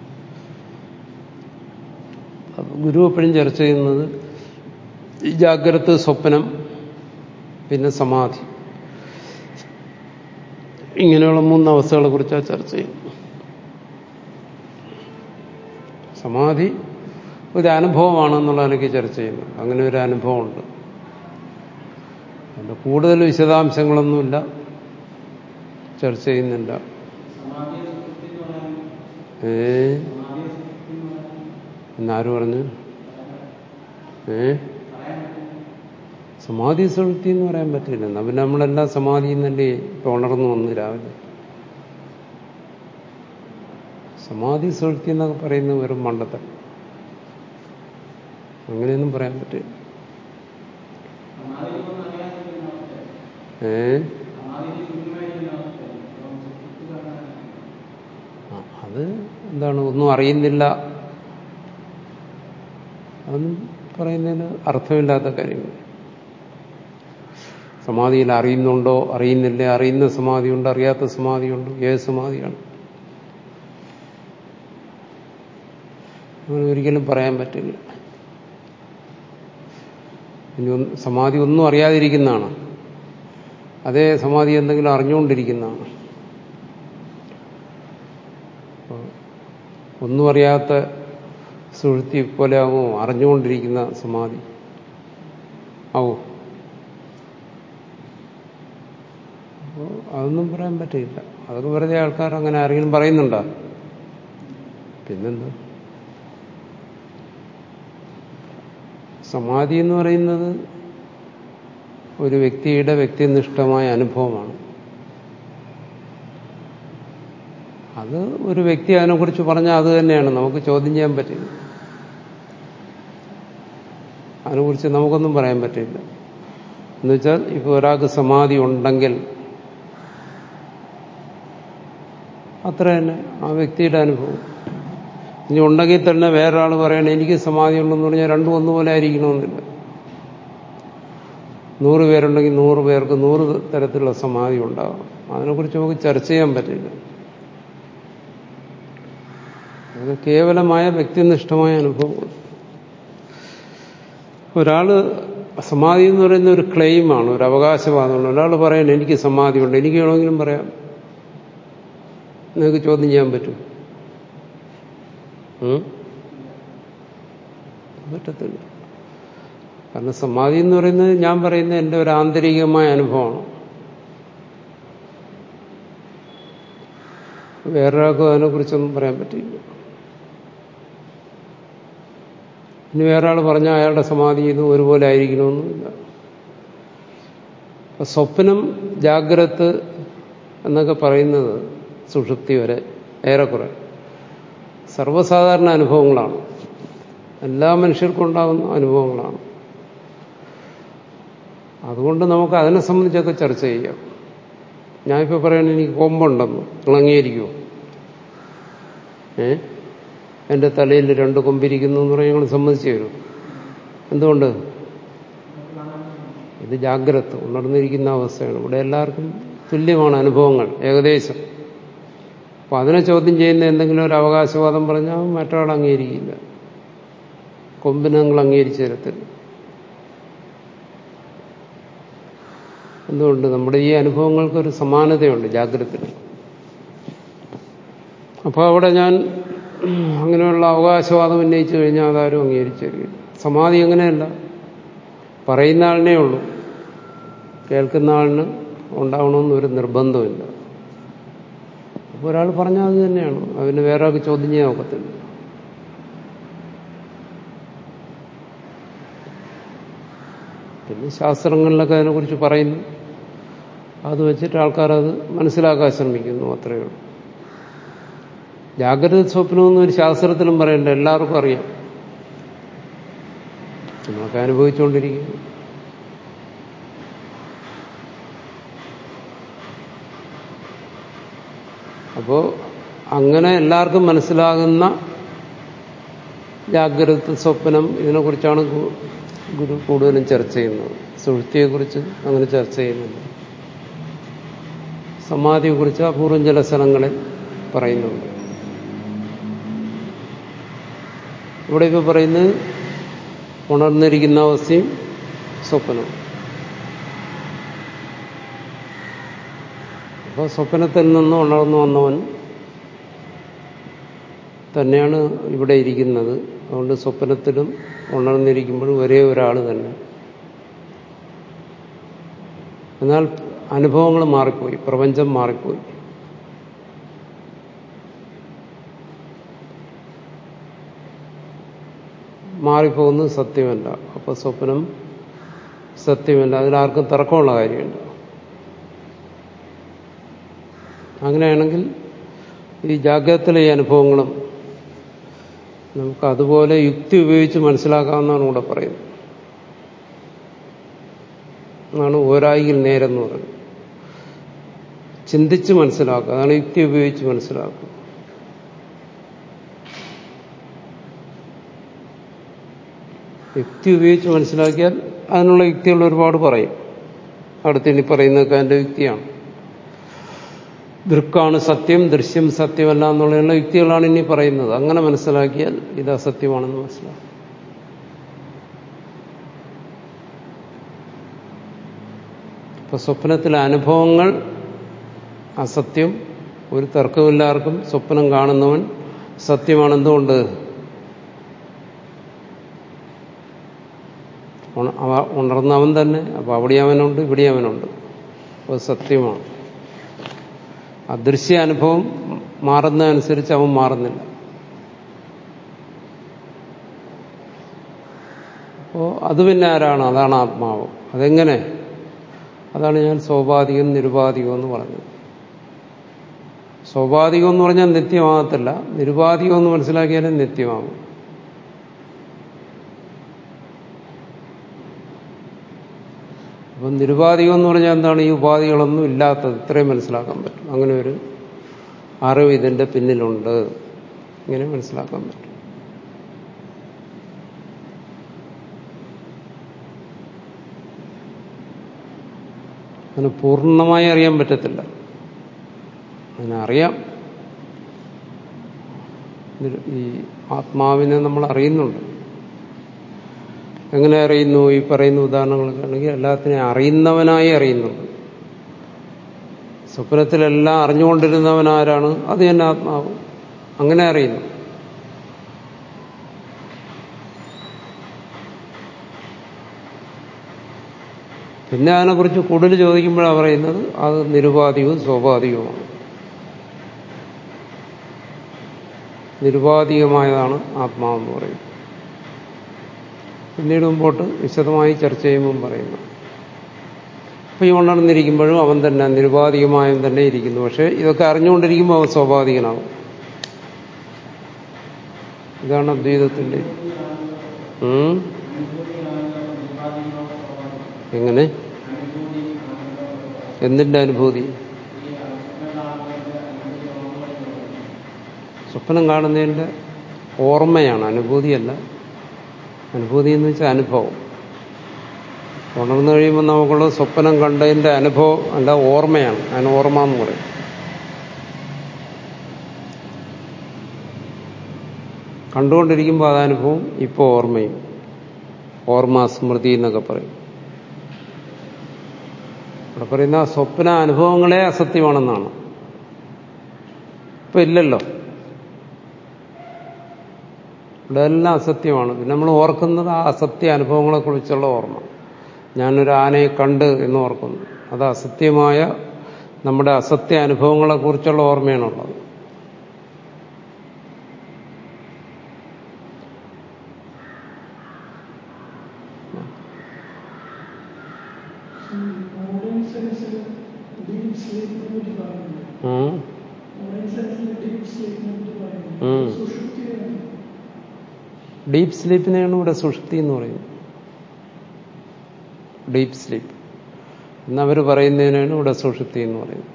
അപ്പൊ ഗുരു എപ്പോഴും ചർച്ച ചെയ്യുന്നത് ഈ ജാഗ്രത സ്വപ്നം പിന്നെ സമാധി ഇങ്ങനെയുള്ള മൂന്ന് അവസ്ഥകളെ കുറിച്ചാണ് ചർച്ച ചെയ്യുന്നത് സമാധി ഒരു അനുഭവമാണെന്നുള്ള എനിക്ക് ചർച്ച ചെയ്യുന്നത് അങ്ങനെ ഒരു അനുഭവമുണ്ട് അതിൻ്റെ കൂടുതൽ വിശദാംശങ്ങളൊന്നുമില്ല ചർച്ച ചെയ്യുന്നില്ല ഏ എന്നാര് പറഞ്ഞു ഏ സമാധി സുഹൃത്തി എന്ന് പറയാൻ പറ്റില്ല എന്നാ പിന്നെ നമ്മളെല്ലാം സമാധിയിൽ നിന്നല്ലേ ഇപ്പൊ ഉണർന്നു വന്നു രാവിലെ സമാധി സുഹൃത്തി എന്നൊക്കെ പറയുന്നത് വെറും മണ്ടത്തൻ അങ്ങനെയൊന്നും പറയാൻ പറ്റില്ല ഏ അത് എന്താണ് ഒന്നും അറിയുന്നില്ല അതൊന്നും പറയുന്നതിന് അർത്ഥമില്ലാത്ത കാര്യങ്ങൾ സമാധിയിൽ അറിയുന്നുണ്ടോ അറിയുന്നില്ല അറിയുന്ന സമാധിയുണ്ട് അറിയാത്ത സമാധിയുണ്ട് ഏത് സമാധിയാണ് അങ്ങനെ ഒരിക്കലും പറയാൻ പറ്റില്ല ഇനി സമാധി ഒന്നും അറിയാതിരിക്കുന്നതാണ് അതേ സമാധി എന്തെങ്കിലും അറിഞ്ഞുകൊണ്ടിരിക്കുന്നതാണ് ഒന്നും അറിയാത്ത സുഴുത്തി പോലെ ആകുമോ അറിഞ്ഞുകൊണ്ടിരിക്കുന്ന സമാധി ആവോ അപ്പോൾ അതൊന്നും പറയാൻ പറ്റില്ല അതൊക്കെ വെറുതെ ആൾക്കാർ അങ്ങനെ ആരെങ്കിലും പറയുന്നുണ്ടോ പിന്നെന്താ സമാധി എന്ന് പറയുന്നത് ഒരു വ്യക്തിയുടെ വ്യക്തിനിഷ്ഠമായ അനുഭവമാണ് അത് ഒരു വ്യക്തി അതിനെക്കുറിച്ച് പറഞ്ഞാൽ അത് തന്നെയാണ് നമുക്ക് ചോദ്യം ചെയ്യാൻ പറ്റില്ല അതിനെക്കുറിച്ച് നമുക്കൊന്നും പറയാൻ പറ്റില്ല എന്നുവെച്ചാൽ ഇപ്പോൾ ഒരാൾക്ക് സമാധി ഉണ്ടെങ്കിൽ അത്ര തന്നെ ആ വ്യക്തിയുടെ അനുഭവം ഇനി ഉണ്ടെങ്കിൽ തന്നെ വേറൊരാൾ പറയണേ എനിക്ക് സമാധി ഉണ്ടെന്ന് പറഞ്ഞാൽ രണ്ടും ഒന്നുപോലെ ആയിരിക്കണമെന്നില്ല നൂറ് പേരുണ്ടെങ്കിൽ നൂറ് പേർക്ക് നൂറ് തരത്തിലുള്ള സമാധി ഉണ്ടാകും അതിനെക്കുറിച്ച് നമുക്ക് ചർച്ച ചെയ്യാൻ പറ്റില്ല അത് കേവലമായ വ്യക്തിനിഷ്ഠമായ അനുഭവങ്ങൾ ഒരാള് സമാധി എന്ന് പറയുന്ന ഒരു ക്ലെയിമാണ് ഒരു അവകാശവാദമാണ് ഒരാൾ പറയണം എനിക്ക് സമാധിയുണ്ട് എനിക്ക് വേണമെങ്കിലും പറയാം നിങ്ങൾക്ക് ചോദ്യം ചെയ്യാൻ പറ്റും പറ്റത്തില്ല കാരണം സമാധി എന്ന് പറയുന്നത് ഞാൻ പറയുന്നത് എൻ്റെ ഒരു ആന്തരികമായ അനുഭവമാണ് വേറൊരാൾക്കും അതിനെക്കുറിച്ചൊന്നും പറയാൻ പറ്റില്ല ഇനി വേറൊരാൾ പറഞ്ഞാൽ അയാളുടെ സമാധി ഇത് ഒരുപോലെ ആയിരിക്കണമെന്നില്ല അപ്പൊ സ്വപ്നം ജാഗ്രത എന്നൊക്കെ പറയുന്നത് സുഷുപ്തി വരെ ഏറെക്കുറെ സർവ്വസാധാരണ അനുഭവങ്ങളാണ് എല്ലാ മനുഷ്യർക്കും ഉണ്ടാകുന്ന അനുഭവങ്ങളാണ് അതുകൊണ്ട് നമുക്ക് അതിനെ സംബന്ധിച്ചൊക്കെ ചർച്ച ചെയ്യാം ഞാനിപ്പോൾ പറയണ എനിക്ക് കൊമ്പുണ്ടെന്ന് നിങ്ങൾ അംഗീകരിക്കുമോ ഏ എൻ്റെ തലയിൽ രണ്ട് കൊമ്പിരിക്കുന്നു എന്ന് പറഞ്ഞാൽ ഞങ്ങൾ സമ്മതിച്ചു തരും എന്തുകൊണ്ട് ഇത് ജാഗ്രത ഉണർന്നിരിക്കുന്ന അവസ്ഥയാണ് ഇവിടെ എല്ലാവർക്കും തുല്യമാണ് അനുഭവങ്ങൾ ഏകദേശം അപ്പൊ അതിനെ ചോദ്യം ചെയ്യുന്ന എന്തെങ്കിലും ഒരു അവകാശവാദം പറഞ്ഞാൽ മറ്റൊരാൾ അംഗീകരിക്കില്ല കൊമ്പിന് നിങ്ങൾ അംഗീകരിച്ചു തരത്തില്ല എന്തുകൊണ്ട് നമ്മുടെ ഈ അനുഭവങ്ങൾക്കൊരു സമാനതയുണ്ട് ജാഗ്രത അപ്പോൾ അവിടെ ഞാൻ അങ്ങനെയുള്ള അവകാശവാദം ഉന്നയിച്ചു കഴിഞ്ഞാൽ അതാരും അംഗീകരിച്ചു തരികയില്ല സമാധി അങ്ങനെയല്ല പറയുന്ന ആളിനേ ഉള്ളൂ കേൾക്കുന്ന ആളിന് ഉണ്ടാവണമെന്നൊരു നിർബന്ധമില്ല അപ്പോൾ ഒരാൾ പറഞ്ഞാൽ അത് തന്നെയാണ് അതിന് വേറെ ആൾക്ക് ചോദ്യം ചെയ്യാൻ ഒക്കത്തില്ല പിന്നെ ശാസ്ത്രങ്ങളിലൊക്കെ അതിനെക്കുറിച്ച് പറയുന്നു അത് വെച്ചിട്ട് ആൾക്കാരത് മനസ്സിലാക്കാൻ ശ്രമിക്കുന്നു അത്രയേ ഉള്ളൂ ജാഗ്രത സ്വപ്നമൊന്നും ഒരു ശാസ്ത്രത്തിലും പറയണ്ട എല്ലാവർക്കും അറിയാം നമ്മളൊക്കെ അനുഭവിച്ചുകൊണ്ടിരിക്കുന്നു അപ്പോ അങ്ങനെ എല്ലാവർക്കും മനസ്സിലാകുന്ന ജാഗ്രത സ്വപ്നം ഇതിനെക്കുറിച്ചാണ് ഗുരു കൂടുതലും ചർച്ച ചെയ്യുന്നത് സുഹൃത്തിയെക്കുറിച്ച് അങ്ങനെ ചർച്ച ചെയ്യുന്നുണ്ട് സമാധിയെക്കുറിച്ച് അപൂർവം ചില സ്ഥലങ്ങളിൽ പറയുന്നുണ്ട് ഇവിടെ ഇപ്പോൾ പറയുന്നത് ഉണർന്നിരിക്കുന്ന അവസ്ഥയും സ്വപ്നവും അപ്പോൾ സ്വപ്നത്തിൽ നിന്ന് ഉണർന്നു വന്നവൻ തന്നെയാണ് ഇവിടെ ഇരിക്കുന്നത് അതുകൊണ്ട് സ്വപ്നത്തിലും ഉണർന്നിരിക്കുമ്പോഴും ഒരേ ഒരാൾ തന്നെ എന്നാൽ അനുഭവങ്ങൾ മാറിപ്പോയി പ്രപഞ്ചം മാറിപ്പോയി മാറിപ്പോകുന്നത് സത്യമല്ല അപ്പൊ സ്വപ്നം സത്യമല്ല അതിലാർക്കും തർക്കമുള്ള കാര്യമുണ്ട് അങ്ങനെയാണെങ്കിൽ ഈ ജാഗ്രതത്തിലെ ഈ അനുഭവങ്ങളും നമുക്ക് അതുപോലെ യുക്തി ഉപയോഗിച്ച് മനസ്സിലാക്കാമെന്നാണ് ഇവിടെ പറയുന്നത് അതാണ് ഓരായിൽ നേരെന്ന് പറയുന്നത് ചിന്തിച്ച് മനസ്സിലാക്കുക അതാണ് യുക്തി ഉപയോഗിച്ച് മനസ്സിലാക്കുക യുക്തി ഉപയോഗിച്ച് മനസ്സിലാക്കിയാൽ അതിനുള്ള യുക്തികൾ ഒരുപാട് പറയും അടുത്തിനി പറയുന്നതൊക്കെ അതിൻ്റെ യുക്തിയാണ് ദൃക്കാണ് സത്യം ദൃശ്യം സത്യമല്ല എന്നുള്ള യുക്തികളാണ് ഇനി പറയുന്നത് അങ്ങനെ മനസ്സിലാക്കിയാൽ ഇത് അസത്യമാണെന്ന് മനസ്സിലാക്കും ഇപ്പൊ സ്വപ്നത്തിലെ അനുഭവങ്ങൾ അസത്യം ഒരു തർക്കമില്ലാർക്കും സ്വപ്നം കാണുന്നവൻ സത്യമാണെന്തുകൊണ്ട് ഉണർന്നവൻ തന്നെ അപ്പൊ അവിടെ അവനുണ്ട് ഇവിടെ അവനുണ്ട് അത് സത്യമാണ് അദൃശ്യ അനുഭവം മാറുന്നതനുസരിച്ച് അവൻ മാറുന്നില്ല അപ്പോ അത് പിന്നെ ആരാണ് അതാണ് ആത്മാവ് അതെങ്ങനെ അതാണ് ഞാൻ സ്വാഭാവികം നിരുപാധികം എന്ന് പറഞ്ഞത് സ്വാഭാവികം എന്ന് പറഞ്ഞാൽ നിത്യമാകത്തില്ല നിരുപാധികം എന്ന് മനസ്സിലാക്കിയാലും നിത്യമാകും അപ്പം നിരുപാധികം എന്ന് പറഞ്ഞാൽ എന്താണ് ഈ ഉപാധികളൊന്നും ഇല്ലാത്തത് ഇത്രയും മനസ്സിലാക്കാൻ പറ്റും അങ്ങനെ ഒരു അറിവ് ഇതിന്റെ പിന്നിലുണ്ട് ഇങ്ങനെ മനസ്സിലാക്കാൻ പറ്റും അതിന് പൂർണ്ണമായി അറിയാൻ പറ്റത്തില്ല അതിനറിയാം ഈ ആത്മാവിനെ നമ്മൾ അറിയുന്നുണ്ട് എങ്ങനെ അറിയുന്നു ഈ പറയുന്ന ഉദാഹരണങ്ങളൊക്കെ ആണെങ്കിൽ എല്ലാത്തിനെയും അറിയുന്നവനായി അറിയുന്നുണ്ട് സ്വപ്നത്തിലെല്ലാം അറിഞ്ഞുകൊണ്ടിരുന്നവനാരാണ് അത് തന്നെ ആത്മാവ് അങ്ങനെ അറിയുന്നു പിന്നെ അതിനെക്കുറിച്ച് കൂടുതൽ ചോദിക്കുമ്പോഴാണ് പറയുന്നത് അത് നിരുപാധികവും സ്വാഭാവികവുമാണ് നിരുപാധികമായതാണ് ആത്മാവെന്ന് പറയുന്നത് പിന്നീട് മുമ്പോട്ട് വിശദമായി ചർച്ച ചെയ്യുമ്പം പറയുന്നു അപ്പൊ ഈ ഉണർന്നിരിക്കുമ്പോഴും അവൻ തന്നെ നിരുപാധികമായും തന്നെ ഇരിക്കുന്നു പക്ഷെ ഇതൊക്കെ അറിഞ്ഞുകൊണ്ടിരിക്കുമ്പോൾ അവൻ സ്വാഭാവികനാവും ഇതാണ് അദ്വൈതത്തിന്റെ എങ്ങനെ എന്തിന്റെ അനുഭൂതി സ്വപ്നം കാണുന്നതിന്റെ ഓർമ്മയാണ് അനുഭൂതിയല്ല അനുഭൂതി എന്ന് വെച്ചാൽ അനുഭവം ഉണർന്നു കഴിയുമ്പോൾ നമുക്കുള്ള സ്വപ്നം കണ്ടതിന്റെ അനുഭവം അല്ല ഓർമ്മയാണ് അതിന് ഓർമ്മ എന്ന് പറയും കണ്ടുകൊണ്ടിരിക്കുമ്പോൾ അതാനുഭവം ഇപ്പോൾ ഓർമ്മയും ഓർമ്മ സ്മൃതി എന്നൊക്കെ പറയും ഇവിടെ പറയുന്ന സ്വപ്ന അനുഭവങ്ങളെ അസത്യമാണെന്നാണ് ഇപ്പൊ ഇല്ലല്ലോ ഇവിടെ എല്ലാം അസത്യമാണ് പിന്നെ നമ്മൾ ഓർക്കുന്നത് ആ അസത്യ അനുഭവങ്ങളെ കുറിച്ചുള്ള ഓർമ്മ ഞാനൊരു ആനയെ കണ്ട് എന്ന് ഓർക്കുന്നു അത് അസത്യമായ നമ്മുടെ അസത്യ അനുഭവങ്ങളെ കുറിച്ചുള്ള ഓർമ്മയാണുള്ളത് മോഡേൺ സയൻസിൽ ഡീപ് സ്ലീപ്പിനെ പറ്റി പറയുന്നു ഉം. മോഡേൺ സയൻസിൽ ഡീപ് സ്ലീപ്പിനെ പറ്റി ഉം. പറയുന്നു സുഷുപ്തിയാണ് ഡീപ്പ് സ്ലീപ്പിനെയാണ് ഇവിടെ സുഷുപ്തി എന്ന് പറയുന്നത് ഡീപ്പ് സ്ലീപ്പ് എന്നവർ പറയുന്നതിനാണ് ഇവിടെ സുഷുപ്തി എന്ന് പറയുന്നത്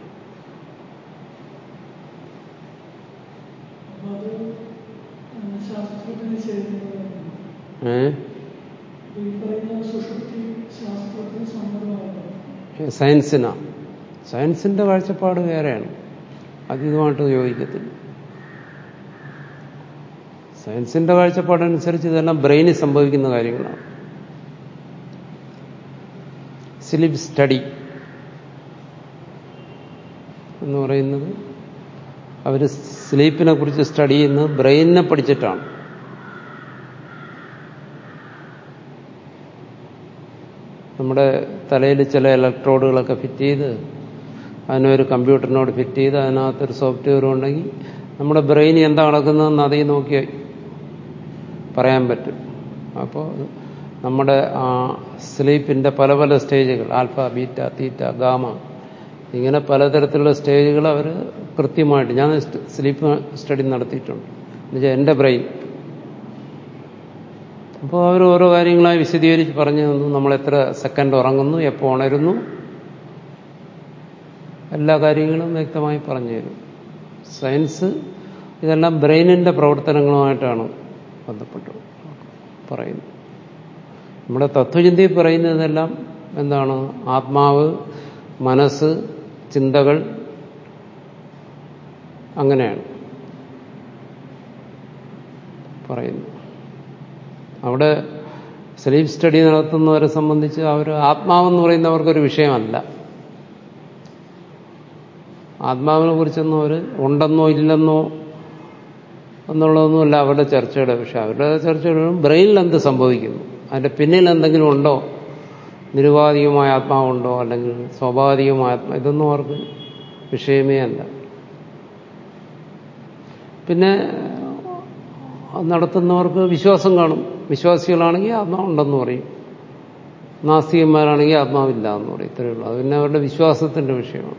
അപ്പൊ അത് ആ, ശാസ്ത്രത്തിന് ചേരുന്നതാണ് ഏ ഈ പറയുന്ന സുഷുപ്തി ശാസ്ത്രത്തിന് സമ്മതമാണ് സയൻസിനാ സയൻസിന്റെ കാഴ്ചപ്പാട് വേറെയാണ് അതിതുമായിട്ട് യോജിക്കത്തില്ല സയൻസിന്റെ കാഴ്ചപ്പാടനുസരിച്ച് ഇതെല്ലാം ബ്രെയിനിൽ സംഭവിക്കുന്ന കാര്യങ്ങളാണ് സ്ലീപ് സ്റ്റഡി എന്ന് പറയുന്നത് അവർ സ്ലീപ്പിനെ കുറിച്ച് സ്റ്റഡി ചെയ്യുന്നത് ബ്രെയിനിനെ പഠിച്ചിട്ടാണ് നമ്മുടെ തലയിൽ ചില ഇലക്ട്രോഡുകളൊക്കെ ഫിറ്റ് ചെയ്ത് അതിനൊരു കമ്പ്യൂട്ടറിനോട് ഫിറ്റ് ചെയ്ത് അതിനകത്തൊരു സോഫ്റ്റ്വെയർ ഉണ്ടെങ്കിൽ നമ്മുടെ ബ്രെയിൻ എന്താ നടക്കുന്നതെന്ന് അതിൽ നോക്കി പറയാൻ പറ്റും അപ്പോൾ നമ്മുടെ ആ സ്ലീപ്പിൻ്റെ പല പല സ്റ്റേജുകൾ ആൽഫ ബീറ്റ തീറ്റ ഗാമ ഇങ്ങനെ പലതരത്തിലുള്ള സ്റ്റേജുകൾ അവർ കൃത്യമായിട്ട് ഞാൻ സ്ലീപ്പ് സ്റ്റഡി നടത്തിയിട്ടുണ്ട് എന്നുവെച്ചാൽ എൻ്റെ ബ്രെയിൻ അപ്പോൾ അവർ ഓരോ കാര്യങ്ങളായി വിശദീകരിച്ച് പറഞ്ഞു തന്നു നമ്മൾ എത്ര സെക്കൻഡ് ഉറങ്ങുന്നു എപ്പോൾ ഉണരുന്നു എല്ലാ കാര്യങ്ങളും വ്യക്തമായി പറഞ്ഞു തരും സയൻസ് ഇതെല്ലാം ബ്രെയിനിൻ്റെ പ്രവർത്തനങ്ങളുമായിട്ടാണ് ബന്ധപ്പെട്ട് പറയുന്നത് നമ്മുടെ തത്വചിന്തയിൽ പറയുന്നതെല്ലാം എന്താണ് ആത്മാവ് മനസ്സ് ചിന്തകൾ അങ്ങനെയാണ് പറയുന്നു അവിടെ സ്ലീപ് സ്റ്റഡി നടത്തുന്നവരെ സംബന്ധിച്ച് അവർ ആത്മാവെന്ന് പറയുന്നവർക്കൊരു വിഷയമല്ല ആത്മാവിനെ കുറിച്ചൊന്നും അവർ ഉണ്ടെന്നോ ഇല്ലെന്നോ എന്നുള്ളതൊന്നുമല്ല അവരുടെ ചർച്ചയുടെ വിഷയം അവരുടെ ചർച്ചയുടെ ബ്രെയിനിൽ എന്ത് സംഭവിക്കുന്നു അതിന്റെ പിന്നിൽ എന്തെങ്കിലും ഉണ്ടോ നിരുപാധികമായ ആത്മാവുണ്ടോ അല്ലെങ്കിൽ സ്വാഭാവികമായ ആത്മാ ഇതൊന്നും അവർക്ക് വിഷയമേ അല്ല പിന്നെ അത് നടത്തുന്നവർക്ക് വിശ്വാസം കാണും വിശ്വാസികളാണെങ്കിൽ ആത്മാവുണ്ടെന്ന് പറയും നാസ്തികന്മാരാണെങ്കിൽ ആത്മാവില്ല എന്ന് പറയും ഇത്രയേ ഉള്ളൂ അത് പിന്നെ അവരുടെ വിശ്വാസത്തിന്റെ വിഷയമാണ്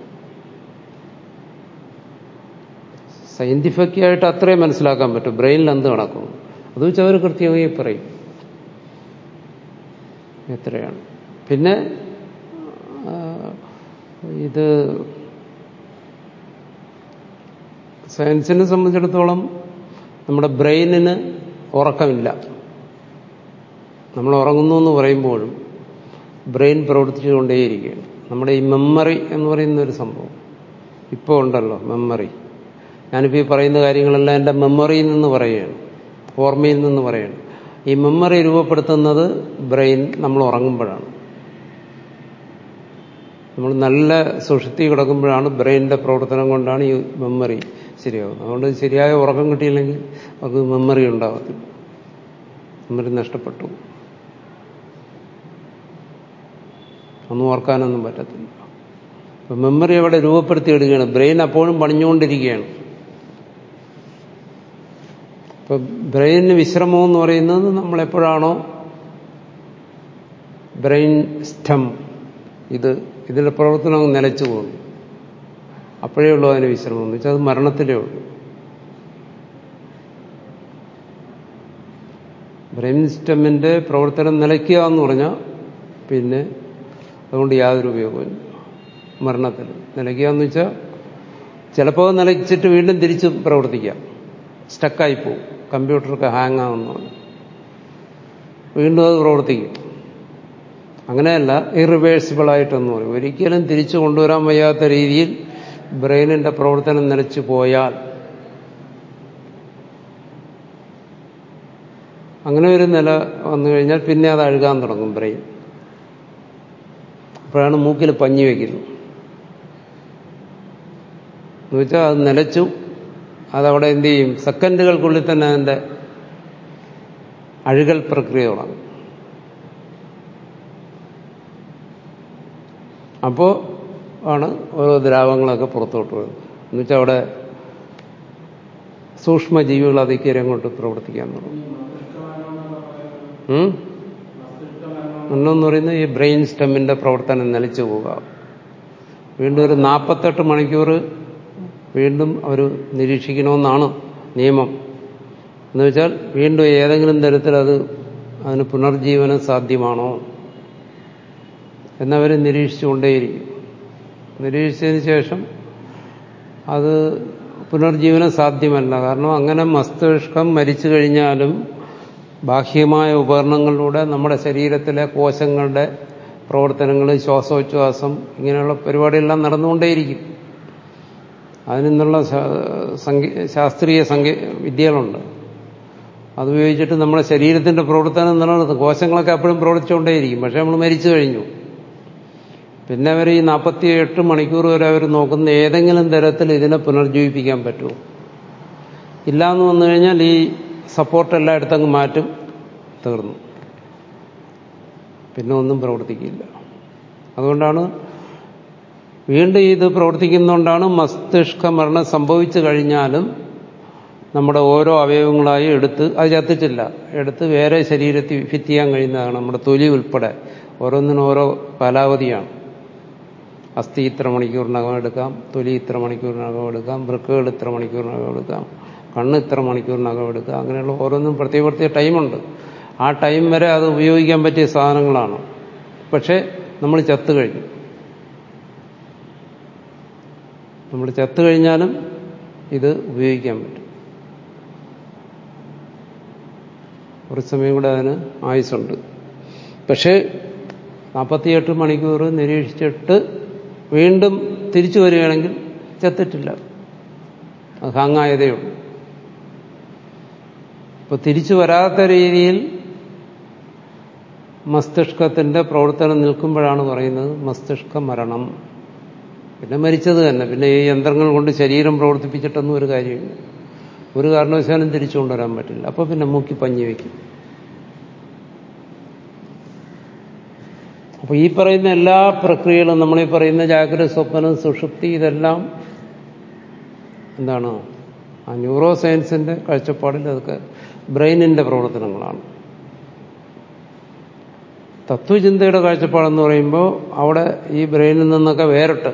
സയന്റിഫിക്കായിട്ട് അത്രയും മനസ്സിലാക്കാൻ പറ്റും ബ്രെയിനിൽ എന്ത് നടക്കും അത് വെച്ച് അവർ കൃത്യമായി പറയും എത്രയാണ് പിന്നെ ആ, ഇത് സയൻസിനെ സംബന്ധിച്ചിടത്തോളം നമ്മുടെ ബ്രെയിനിന് ഉറക്കമില്ല നമ്മൾ ഉറങ്ങുന്നു എന്ന് പറയുമ്പോഴും ബ്രെയിൻ പ്രവർത്തിച്ചുകൊണ്ടേയിരിക്കുകയാണ് നമ്മുടെ ഈ മെമ്മറി എന്ന് പറയുന്ന ഒരു സംഭവം ഇപ്പോൾ ഉണ്ടല്ലോ മെമ്മറി ഞാനിപ്പോൾ ഈ പറയുന്ന കാര്യങ്ങളെല്ലാം എൻ്റെ മെമ്മറിയിൽ നിന്ന് പറയുകയാണ് ഓർമ്മയിൽ നിന്ന് പറയുകയാണ് ഈ മെമ്മറി രൂപപ്പെടുത്തുന്നത് ബ്രെയിൻ നമ്മൾ ഉറങ്ങുമ്പോഴാണ് നമ്മൾ നല്ല സുഷുപ്തി കിടക്കുമ്പോഴാണ് ബ്രെയിനിന്റെ പ്രവർത്തനം കൊണ്ടാണ് ഈ മെമ്മറി ശരിയാകുന്നത് അതുകൊണ്ട് ശരിയായ ഉറക്കം കിട്ടിയില്ലെങ്കിൽ അവർക്ക് മെമ്മറി ഉണ്ടാകത്തില്ല മെമ്മറി നഷ്ടപ്പെട്ടു ഒന്നും ഓർക്കാനൊന്നും പറ്റത്തില്ല അപ്പൊ മെമ്മറി അവിടെ രൂപപ്പെടുത്തിയെടുക്കുകയാണ് ബ്രെയിൻ അപ്പോഴും പണിഞ്ഞുകൊണ്ടിരിക്കുകയാണ് ഇപ്പൊ ബ്രെയിനിന് വിശ്രമം എന്ന് പറയുന്നത് നമ്മളെപ്പോഴാണോ ബ്രെയിൻ സ്റ്റം ഇത് ഇതിന്റെ പ്രവർത്തനം അങ്ങ് നിലച്ചു പോകുന്നു അപ്പോഴേ ഉള്ളൂ അതിന് വിശ്രമം എന്ന് വെച്ചാൽ അത് മരണത്തിലേ ഉള്ളൂ ബ്രെയിൻ സ്റ്റമ്മിന്റെ പ്രവർത്തനം നിലയ്ക്കുക എന്ന് പറഞ്ഞാൽ പിന്നെ അതുകൊണ്ട് യാതൊരു ഉപയോഗമില്ല മരണത്തിൽ നിലയ്ക്കുക എന്ന് വെച്ചാൽ ചിലപ്പോൾ നിലച്ചിട്ട് വീണ്ടും തിരിച്ച് പ്രവർത്തിക്കാം സ്റ്റക്കായി പോകും കമ്പ്യൂട്ടറൊക്കെ ഹാങ് ആവുന്നതാണ് വീണ്ടും അത് പ്രവർത്തിക്കും അങ്ങനെയല്ല ഇറിവേഴ്സിബിൾ ആയിട്ടെന്ന് പറയും ഒരിക്കലും തിരിച്ചു കൊണ്ടുവരാൻ വയ്യാത്ത രീതിയിൽ ബ്രെയിനിന്റെ പ്രവർത്തനം നിലച്ചു പോയാൽ അങ്ങനെ ഒരു നില വന്നു കഴിഞ്ഞാൽ പിന്നെ അത് അഴുകാൻ തുടങ്ങും ബ്രെയിൻ അപ്പോഴാണ് മൂക്കിൽ പഞ്ഞി വയ്ക്കുന്നത് എന്നുവെച്ചാൽ അത് നിലച്ചു അതവിടെ എന്ത് ചെയ്യും സെക്കൻഡുകൾക്കുള്ളിൽ തന്നെ അതിൻ്റെ അഴുകൽ പ്രക്രിയ തുടങ്ങും അപ്പോൾ ആണ് ഓരോ ദ്രാവങ്ങളൊക്കെ പുറത്തോട്ട് വരുന്നത് എന്നുവെച്ചാൽ അവിടെ സൂക്ഷ്മജീവികൾ അതിക്കേറി അങ്ങോട്ട് പ്രവർത്തിക്കാൻ തുടങ്ങും ഉം? ഒന്നെന്ന് പറയുന്നത് ഈ ബ്രെയിൻ സ്റ്റെമ്മിന്റെ പ്രവർത്തനം നിലച്ചു പോവുക വീണ്ടും ഒരു നാൽപ്പത്തെട്ട് മണിക്കൂർ വീണ്ടും അവർ നിരീക്ഷിക്കണമെന്നാണ് നിയമം എന്ന് വെച്ചാൽ വീണ്ടും ഏതെങ്കിലും തരത്തിൽ അത് അതിന് പുനർജീവനം സാധ്യമാണോ എന്നവർ നിരീക്ഷിച്ചുകൊണ്ടേയിരിക്കും നിരീക്ഷിച്ചതിന് ശേഷം അത് പുനർജീവനം സാധ്യമല്ല കാരണം അങ്ങനെ മസ്തിഷ്കം മരിച്ചു കഴിഞ്ഞാലും ബാഹ്യമായ ഉപകരണങ്ങളിലൂടെ നമ്മുടെ ശരീരത്തിലെ കോശങ്ങളുടെ പ്രവർത്തനങ്ങൾ ശ്വാസോച്ഛ്വാസം ഇങ്ങനെയുള്ള പരിപാടിയെല്ലാം നടന്നുകൊണ്ടേയിരിക്കും അതിൽ നിന്നുള്ള ശാസ്ത്രീയ സംഖ്യ വിദ്യകളുണ്ട് അതുപയോഗിച്ചിട്ട് നമ്മുടെ ശരീരത്തിന്റെ പ്രവർത്തനം നിലനിർത്തും കോശങ്ങളൊക്കെ എപ്പോഴും പ്രവർത്തിച്ചുകൊണ്ടേയിരിക്കും പക്ഷെ നമ്മൾ മരിച്ചു കഴിഞ്ഞു പിന്നെ അവർ ഈ നാൽപ്പത്തി എട്ട് മണിക്കൂർ വരെ അവർ നോക്കുന്ന ഏതെങ്കിലും തരത്തിൽ ഇതിനെ പുനർജീവിപ്പിക്കാൻ പറ്റുമോ ഇല്ലാന്ന് വന്നു കഴിഞ്ഞാൽ ഈ സപ്പോർട്ട് എല്ലായിടത്തങ്ങ് മാറ്റും തീർന്നു പിന്നെ ഒന്നും പ്രവർത്തിക്കില്ല അതുകൊണ്ടാണ് വീണ്ടും ഇത് പ്രവർത്തിക്കുന്നതുകൊണ്ടാണ് മസ്തിഷ്ക മരണം സംഭവിച്ചു കഴിഞ്ഞാലും നമ്മുടെ ഓരോ അവയവങ്ങളായി എടുത്ത് അത് ചത്തിട്ടില്ല എടുത്ത് വേറെ ശരീരത്തിൽ ഫിറ്റ് ചെയ്യാൻ കഴിയുന്നതാണ് നമ്മുടെ തൊലി ഉൾപ്പെടെ ഓരോന്നിനും ഓരോ കാലാവധിയാണ് അസ്ഥി ഇത്ര മണിക്കൂറിനകം എടുക്കാം തൊലി ഇത്ര മണിക്കൂറിനകം എടുക്കാം വൃക്കുകൾ ഇത്ര മണിക്കൂറിനകം എടുക്കാം കണ്ണ് ഇത്ര മണിക്കൂറിനകം എടുക്കാം അങ്ങനെയുള്ള ഓരോന്നും പ്രത്യേക പ്രത്യേക ടൈമുണ്ട് ആ ടൈം വരെ അത് ഉപയോഗിക്കാൻ പറ്റിയ സാധനങ്ങളാണ് പക്ഷേ നമ്മൾ ചത്തു കഴിഞ്ഞു നമ്മൾ ചത്തു കഴിഞ്ഞാലും ഇത് ഉപയോഗിക്കാൻ പറ്റും കുറച്ച് സമയം കൂടെ അതിന് ആയുസുണ്ട് പക്ഷേ നാൽപ്പത്തിയെട്ട് മണിക്കൂർ നിരീക്ഷിച്ചിട്ട് വീണ്ടും തിരിച്ചു വരികയാണെങ്കിൽ ചത്തിട്ടില്ല അത് ഹാങ്ങായതേ ഉള്ളൂ ഇപ്പൊ തിരിച്ചു വരാത്ത രീതിയിൽ മസ്തിഷ്കത്തിന്റെ പ്രവർത്തനം നിൽക്കുമ്പോഴാണ് പറയുന്നത് മസ്തിഷ്ക മരണം പിന്നെ മരിച്ചത് തന്നെ പിന്നെ ഈ യന്ത്രങ്ങൾ കൊണ്ട് ശരീരം പ്രവർത്തിപ്പിച്ചിട്ടൊന്നും ഒരു കാര്യമില്ല ഒരു കാരണവശാലും തിരിച്ചു കൊണ്ടുവരാൻ പറ്റില്ല അപ്പൊ പിന്നെ മൂക്കി പഞ്ഞി വയ്ക്കും അപ്പൊ ഈ പറയുന്ന എല്ലാ പ്രക്രിയകളും നമ്മളീ പറയുന്ന ജാഗ്രത സ്വപ്നം സുഷുപ്തി ഇതെല്ലാം എന്താണ് ആ ന്യൂറോ സയൻസിന്റെ കാഴ്ചപ്പാടിൽ അതൊക്കെ ബ്രെയിനിന്റെ പ്രവർത്തനങ്ങളാണ് തത്വചിന്തയുടെ കാഴ്ചപ്പാടെന്ന് പറയുമ്പോൾ അവിടെ ഈ ബ്രെയിനിൽ നിന്നൊക്കെ വേറിട്ട്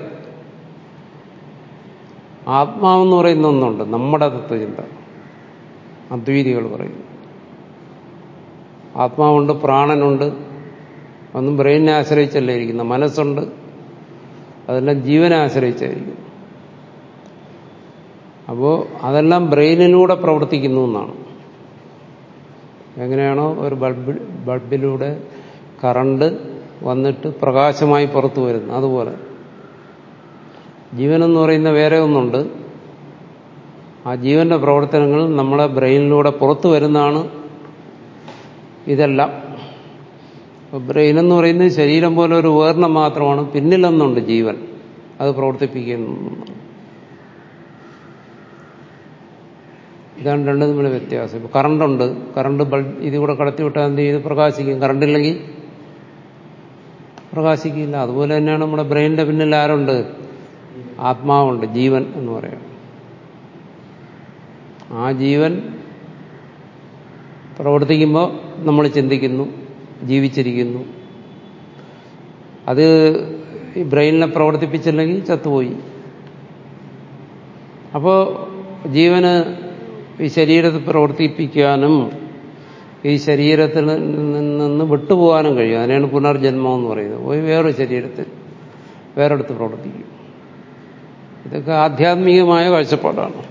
ആത്മാവെന്ന് പറയുന്ന ഒന്നുണ്ട് നമ്മുടെ തത്വചിന്ത അദ്വൈതികൾ പറയുന്നു ആത്മാവുണ്ട് പ്രാണനുണ്ട് ഒന്നും ബ്രെയിനിനെ ആശ്രയിച്ചല്ല ഇരിക്കുന്ന മനസ്സുണ്ട് അതെല്ലാം ജീവനെ ആശ്രയിച്ചായിരിക്കും അപ്പോൾ അതെല്ലാം ബ്രെയിനിലൂടെ പ്രവർത്തിക്കുന്നു എന്നാണ് എങ്ങനെയാണോ ഒരു ബൾബ് ബൾബിലൂടെ കറണ്ട് വന്നിട്ട് പ്രകാശമായി പുറത്തു വരുന്നു അതുപോലെ ജീവനെന്ന് പറയുന്ന വേറെ ഒന്നുണ്ട് ആ ജീവന്റെ പ്രവർത്തനങ്ങൾ നമ്മളെ ബ്രെയിനിലൂടെ പുറത്തു വരുന്നതാണ് ഇതെല്ലാം ബ്രെയിൻ എന്ന് പറയുന്നത് ശരീരം പോലെ ഒരു ഉപകരണം മാത്രമാണ് പിന്നിലൊന്നുണ്ട് ജീവൻ അത് പ്രവർത്തിപ്പിക്കുന്നു ഇതാണ് രണ്ടും തമ്മിലെ വ്യത്യാസം ഇപ്പൊ കറണ്ടുണ്ട് കറണ്ട് ബൾബ് ഇതിലൂടെ കടത്തിവിട്ടാൽ എന്ത് ചെയ്ത് പ്രകാശിക്കും കറണ്ടില്ലെങ്കിൽ പ്രകാശിക്കില്ല അതുപോലെ തന്നെയാണ് നമ്മുടെ ബ്രെയിനിന്റെ പിന്നിൽ ആരുണ്ട് ആത്മാവുണ്ട് ജീവൻ എന്ന് പറയാം ആ ജീവൻ പ്രവർത്തിക്കുമ്പോൾ നമ്മൾ ചിന്തിക്കുന്നു ജീവിച്ചിരിക്കുന്നു അത് ഈ ബ്രെയിനിനെ പ്രവർത്തിപ്പിച്ചില്ലെങ്കിൽ ചത്തുപോയി അപ്പോൾ ജീവന് ഈ ശരീരത്തെ പ്രവർത്തിപ്പിക്കാനും ഈ ശരീരത്തിൽ നിന്ന് വിട്ടുപോകാനും കഴിയും അതിനാണ് പുനർജന്മം എന്ന് പറയുന്നത് പോയി വേറൊരു ശരീരത്തിൽ വേറെടുത്ത് പ്രവർത്തിക്കും ഇതൊക്കെ ആധ്യാത്മികമായ കാഴ്ചപ്പാടാണ്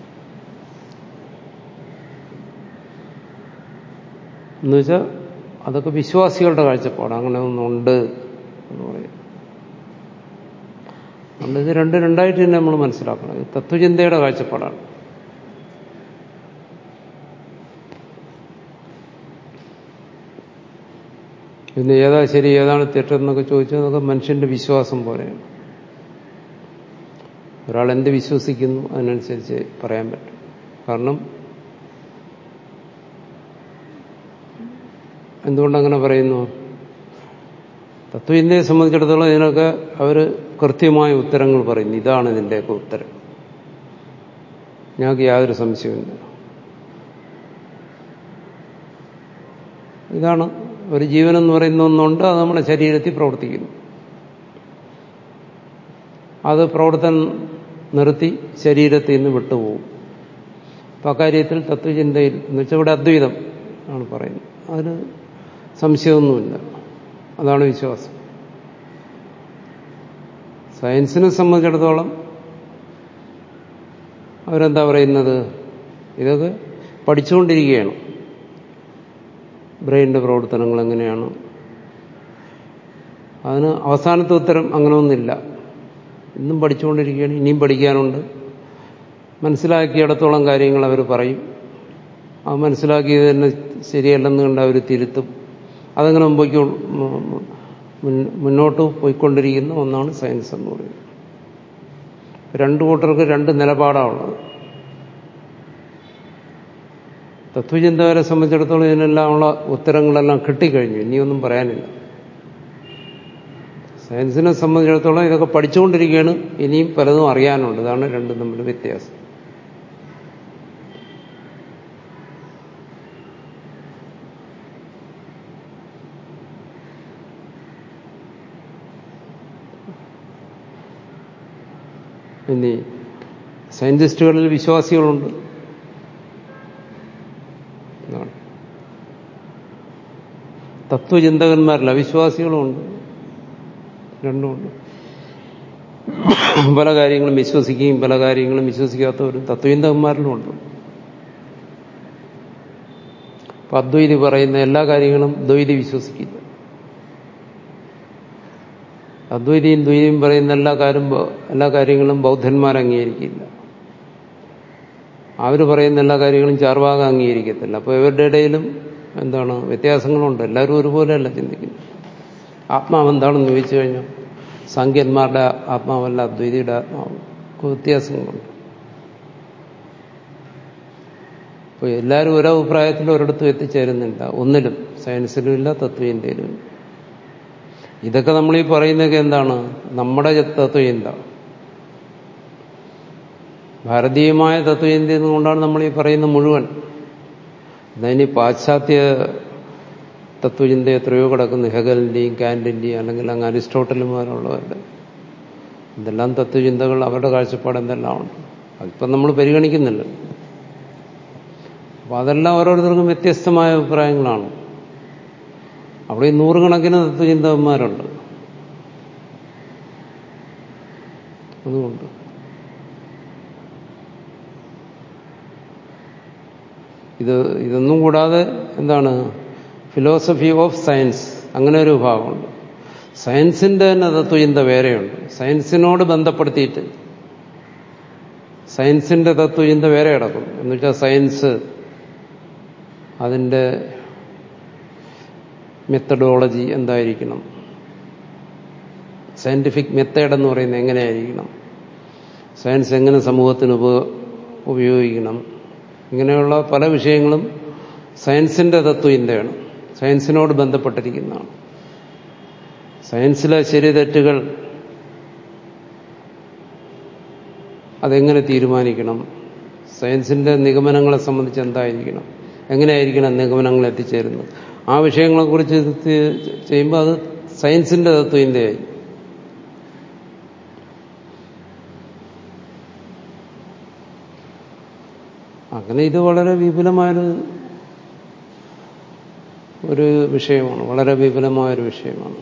എന്നുവെച്ചാൽ അതൊക്കെ വിശ്വാസികളുടെ കാഴ്ചപ്പാട് അങ്ങനെ ഒന്നുണ്ട് എന്ന് പറയും അതുകൊണ്ട് ഇത് രണ്ട് രണ്ടായിട്ട് തന്നെ നമ്മൾ മനസ്സിലാക്കണം ഇത് തത്വചിന്തയുടെ കാഴ്ചപ്പാടാണ് പിന്നെ ഏതാ ശരി ഏതാണ് തെറ്റെന്നൊക്കെ ചോദിച്ചാൽ അതൊക്കെ മനുഷ്യന്റെ വിശ്വാസം പോലെയാണ് ഒരാൾ എന്ത് വിശ്വസിക്കുന്നു അതിനനുസരിച്ച് പറയാൻ പറ്റും കാരണം എന്തുകൊണ്ടങ്ങനെ പറയുന്നു തത്വചിന്തയെ സംബന്ധിച്ചിടത്തോളം ഇതിനൊക്കെ അവർ കൃത്യമായ ഉത്തരങ്ങൾ പറയുന്നു ഇതാണ് ഇതിൻ്റെയൊക്കെ ഉത്തരം ഞങ്ങൾക്ക് യാതൊരു സംശയമില്ല ഇതാണ് ഒരു ജീവനെന്ന് പറയുന്ന ഒന്നുണ്ട് അത് നമ്മുടെ ശരീരത്തിൽ പ്രവർത്തിക്കുന്നു അത് പ്രവർത്തനം നിർത്തി ശരീരത്തിൽ നിന്ന് വിട്ടുപോകും അപ്പം അക്കാര്യത്തിൽ തത്വചിന്തയിൽ എന്ന് വെച്ചാൽ ഇവിടെ അദ്വൈതം ആണ് പറയുന്നത് അതിന് സംശയമൊന്നുമില്ല അതാണ് വിശ്വാസം സയൻസിനെ സംബന്ധിച്ചിടത്തോളം അവരെന്താ പറയുന്നത് ഇതൊക്കെ പഠിച്ചുകൊണ്ടിരിക്കുകയാണ് ബ്രെയിനിന്റെ പ്രവർത്തനങ്ങൾ എങ്ങനെയാണ് അതിന് അവസാനത്തെ ഉത്തരം അങ്ങനെയൊന്നുമില്ല ഇന്നും പഠിച്ചുകൊണ്ടിരിക്കുകയാണ് ഇനിയും പഠിക്കാനുണ്ട് മനസ്സിലാക്കിയിടത്തോളം കാര്യങ്ങൾ അവർ പറയും അത് മനസ്സിലാക്കിയത് തന്നെ ശരിയല്ലെന്ന് കണ്ട് അവർ തിരുത്തും അതങ്ങനെ മുമ്പോട്ട് മുന്നോട്ട് പോയിക്കൊണ്ടിരിക്കുന്ന ഒന്നാണ് സയൻസ് എന്ന് പറയുന്നത് രണ്ടു കൂട്ടർക്ക് രണ്ട് നിലപാടാണുള്ളത് തത്വചിന്തകരെ സംബന്ധിച്ചിടത്തോളം ഇതിനെല്ലാമുള്ള ഉത്തരങ്ങളെല്ലാം കിട്ടിക്കഴിഞ്ഞു ഇനിയൊന്നും പറയാനില്ല സയൻസിനെ സംബന്ധിച്ചിടത്തോളം ഇതൊക്കെ പഠിച്ചുകൊണ്ടിരിക്കുകയാണ് ഇനിയും പലതും അറിയാനുണ്ട് ഇതാണ് രണ്ടും തമ്മിൽ വ്യത്യാസം ഇനി സയന്റിസ്റ്റുകളിൽ വിശ്വാസികളുണ്ട് തത്വചിന്തകന്മാരിൽ അവിശ്വാസികളുമുണ്ട് രണ്ടുമുണ്ട് പല കാര്യങ്ങളും വിശ്വസിക്കുകയും പല കാര്യങ്ങളും വിശ്വസിക്കാത്തവരും തത്വചിന്തകന്മാരിലുമുണ്ട് അപ്പൊ അദ്വൈതി പറയുന്ന എല്ലാ കാര്യങ്ങളും ദ്വൈതി വിശ്വസിക്കില്ല അദ്വൈതിയും ദ്വൈതിയും പറയുന്ന എല്ലാ കാര്യം എല്ലാ കാര്യങ്ങളും ബൗദ്ധന്മാർ അംഗീകരിക്കില്ല അവർ പറയുന്ന എല്ലാ കാര്യങ്ങളും ചാർവാക അംഗീകരിക്കത്തില്ല അപ്പോൾ ഇവരുടെ ഇടയിലും എന്താണ് വ്യത്യാസങ്ങളുണ്ട് എല്ലാവരും ഒരുപോലെയല്ല ചിന്തിക്കുന്നത് ആത്മാവ് എന്താണെന്ന് ചോദിച്ചു കഴിഞ്ഞാൽ സംഖ്യന്മാരുടെ ആത്മാവല്ല അദ്വൈതിയുടെ ആത്മാവ് വ്യത്യാസങ്ങളുണ്ട് അപ്പോൾ എല്ലാവരും ഒരേ അഭിപ്രായത്തിൽ ഒരിടത്തും എത്തിച്ചേരുന്നില്ല ഒന്നിലും സയൻസിലും ഇല്ല തത്വചിന്തയിലും ഇല്ല ഇതൊക്കെ നമ്മൾ ഈ പറയുന്നതൊക്കെ എന്താണ് നമ്മുടെ തത്വചിന്ത ഭാരതീയമായ തത്വചിന്ത എന്നുകൊണ്ടാണ് നമ്മൾ ഈ പറയുന്ന മുഴുവൻ അതിന് പാശ്ചാത്യ തത്വചിന്ത എത്രയോ കിടക്കുന്നു ഹെഗലിന്റെയും കാൻഡിന്റെയും അല്ലെങ്കിൽ അങ്ങ് അരിസ്റ്റോട്ടലുമാരുള്ളവരുടെ ഇതെല്ലാം തത്വചിന്തകൾ അവരുടെ കാഴ്ചപ്പാട് എന്തെല്ലാം ഉണ്ട് അതിപ്പം നമ്മൾ പരിഗണിക്കുന്നില്ല അപ്പൊ അതെല്ലാം ഓരോരുത്തർക്കും വ്യത്യസ്തമായ അഭിപ്രായങ്ങളാണ് അവിടെ ഈ നൂറുകണക്കിന് തത്വചിന്തകന്മാരുണ്ട് അതുകൊണ്ട് ഇത് ഇതൊന്നും കൂടാതെ എന്താണ് ഫിലോസഫി ഓഫ് സയൻസ് അങ്ങനെ ഒരു വിഭാഗമുണ്ട് സയൻസിന്റെ തന്നെ തത്വചിന്ത വേറെയുണ്ട് സയൻസിനോട് ബന്ധപ്പെടുത്തിയിട്ട് സയൻസിന്റെ തത്വചിന്ത വേറെ കിടക്കും എന്നുവെച്ചാൽ സയൻസ് അതിൻ്റെ മെത്തഡോളജി എന്തായിരിക്കണം സയന്റിഫിക് മെത്തേഡ് എന്ന് പറയുന്നത് എങ്ങനെയായിരിക്കണം സയൻസ് എങ്ങനെ സമൂഹത്തിന് ഉപ ഉപയോഗിക്കണം ഇങ്ങനെയുള്ള പല വിഷയങ്ങളും സയൻസിന്റെ തത്വചിന്തയാണ് സയൻസിനോട് ബന്ധപ്പെട്ടിരിക്കുന്നതാണ് സയൻസിലെ ശരി തെറ്റുകൾ അതെങ്ങനെ തീരുമാനിക്കണം സയൻസിന്റെ നിഗമനങ്ങളെ സംബന്ധിച്ച് എന്തായിരിക്കണം എങ്ങനെയായിരിക്കണം നിഗമനങ്ങൾ എത്തിച്ചേരുന്നത് ആ വിഷയങ്ങളെക്കുറിച്ച് ചെയ്യുമ്പോൾ അത് സയൻസിന്റെ തത്വചിന്തയായി അങ്ങനെ ഇത് വളരെ വിപുലമായൊരു ഒരു വിഷയമാണ് വളരെ വിപുലമായൊരു വിഷയമാണ്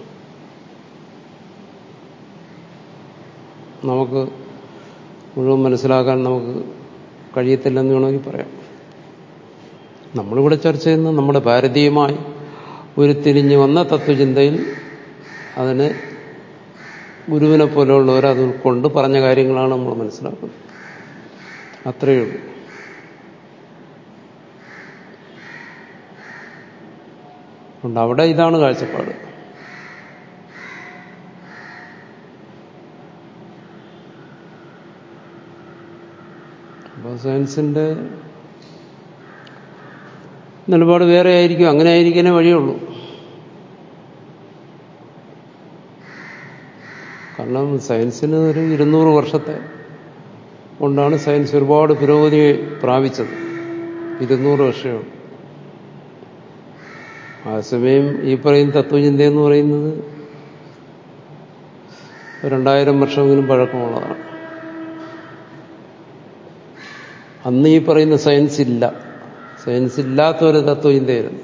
നമുക്ക് മുഴുവൻ മനസ്സിലാക്കാൻ നമുക്ക് കഴിയത്തില്ലെന്ന് വേണമെങ്കിൽ പറയാം നമ്മളിവിടെ ചർച്ച ചെയ്യുന്ന നമ്മുടെ ഭാരതീയമായി ഉരുത്തിരിഞ്ഞു വന്ന തത്വചിന്തയിൽ അതിന് ഗുരുവിനെ പോലെയുള്ളവർ അത് ഉൾക്കൊണ്ട് പറഞ്ഞ കാര്യങ്ങളാണ് നമ്മൾ മനസ്സിലാക്കുന്നത് അത്രയേ ഉള്ളൂ ഉണ്ട് അവിടെ ഇതാണ് കാഴ്ചപ്പാട് അപ്പോൾ സയൻസിന്റെ നിലപാട് വേറെ ആയിരിക്കും അങ്ങനെ ആയിരിക്കാനേ വഴിയുള്ളൂ കാരണം സയൻസിന് ഒരു ഇരുന്നൂറ് വർഷത്തെ കൊണ്ടാണ് സയൻസ് ഒരുപാട് പുരോഗതി പ്രാപിച്ചത് ഇരുന്നൂറ് വർഷമാണ് അതേസമയം ഈ പറയുന്ന തത്വചിന്ത എന്ന് പറയുന്നത് രണ്ടായിരം വർഷമെങ്കിലും പഴക്കമുള്ളതാണ് അന്ന് ഈ പറയുന്ന സയൻസ് ഇല്ല സയൻസ് ഇല്ലാത്ത ഒരു തത്വചിന്തയായിരുന്നു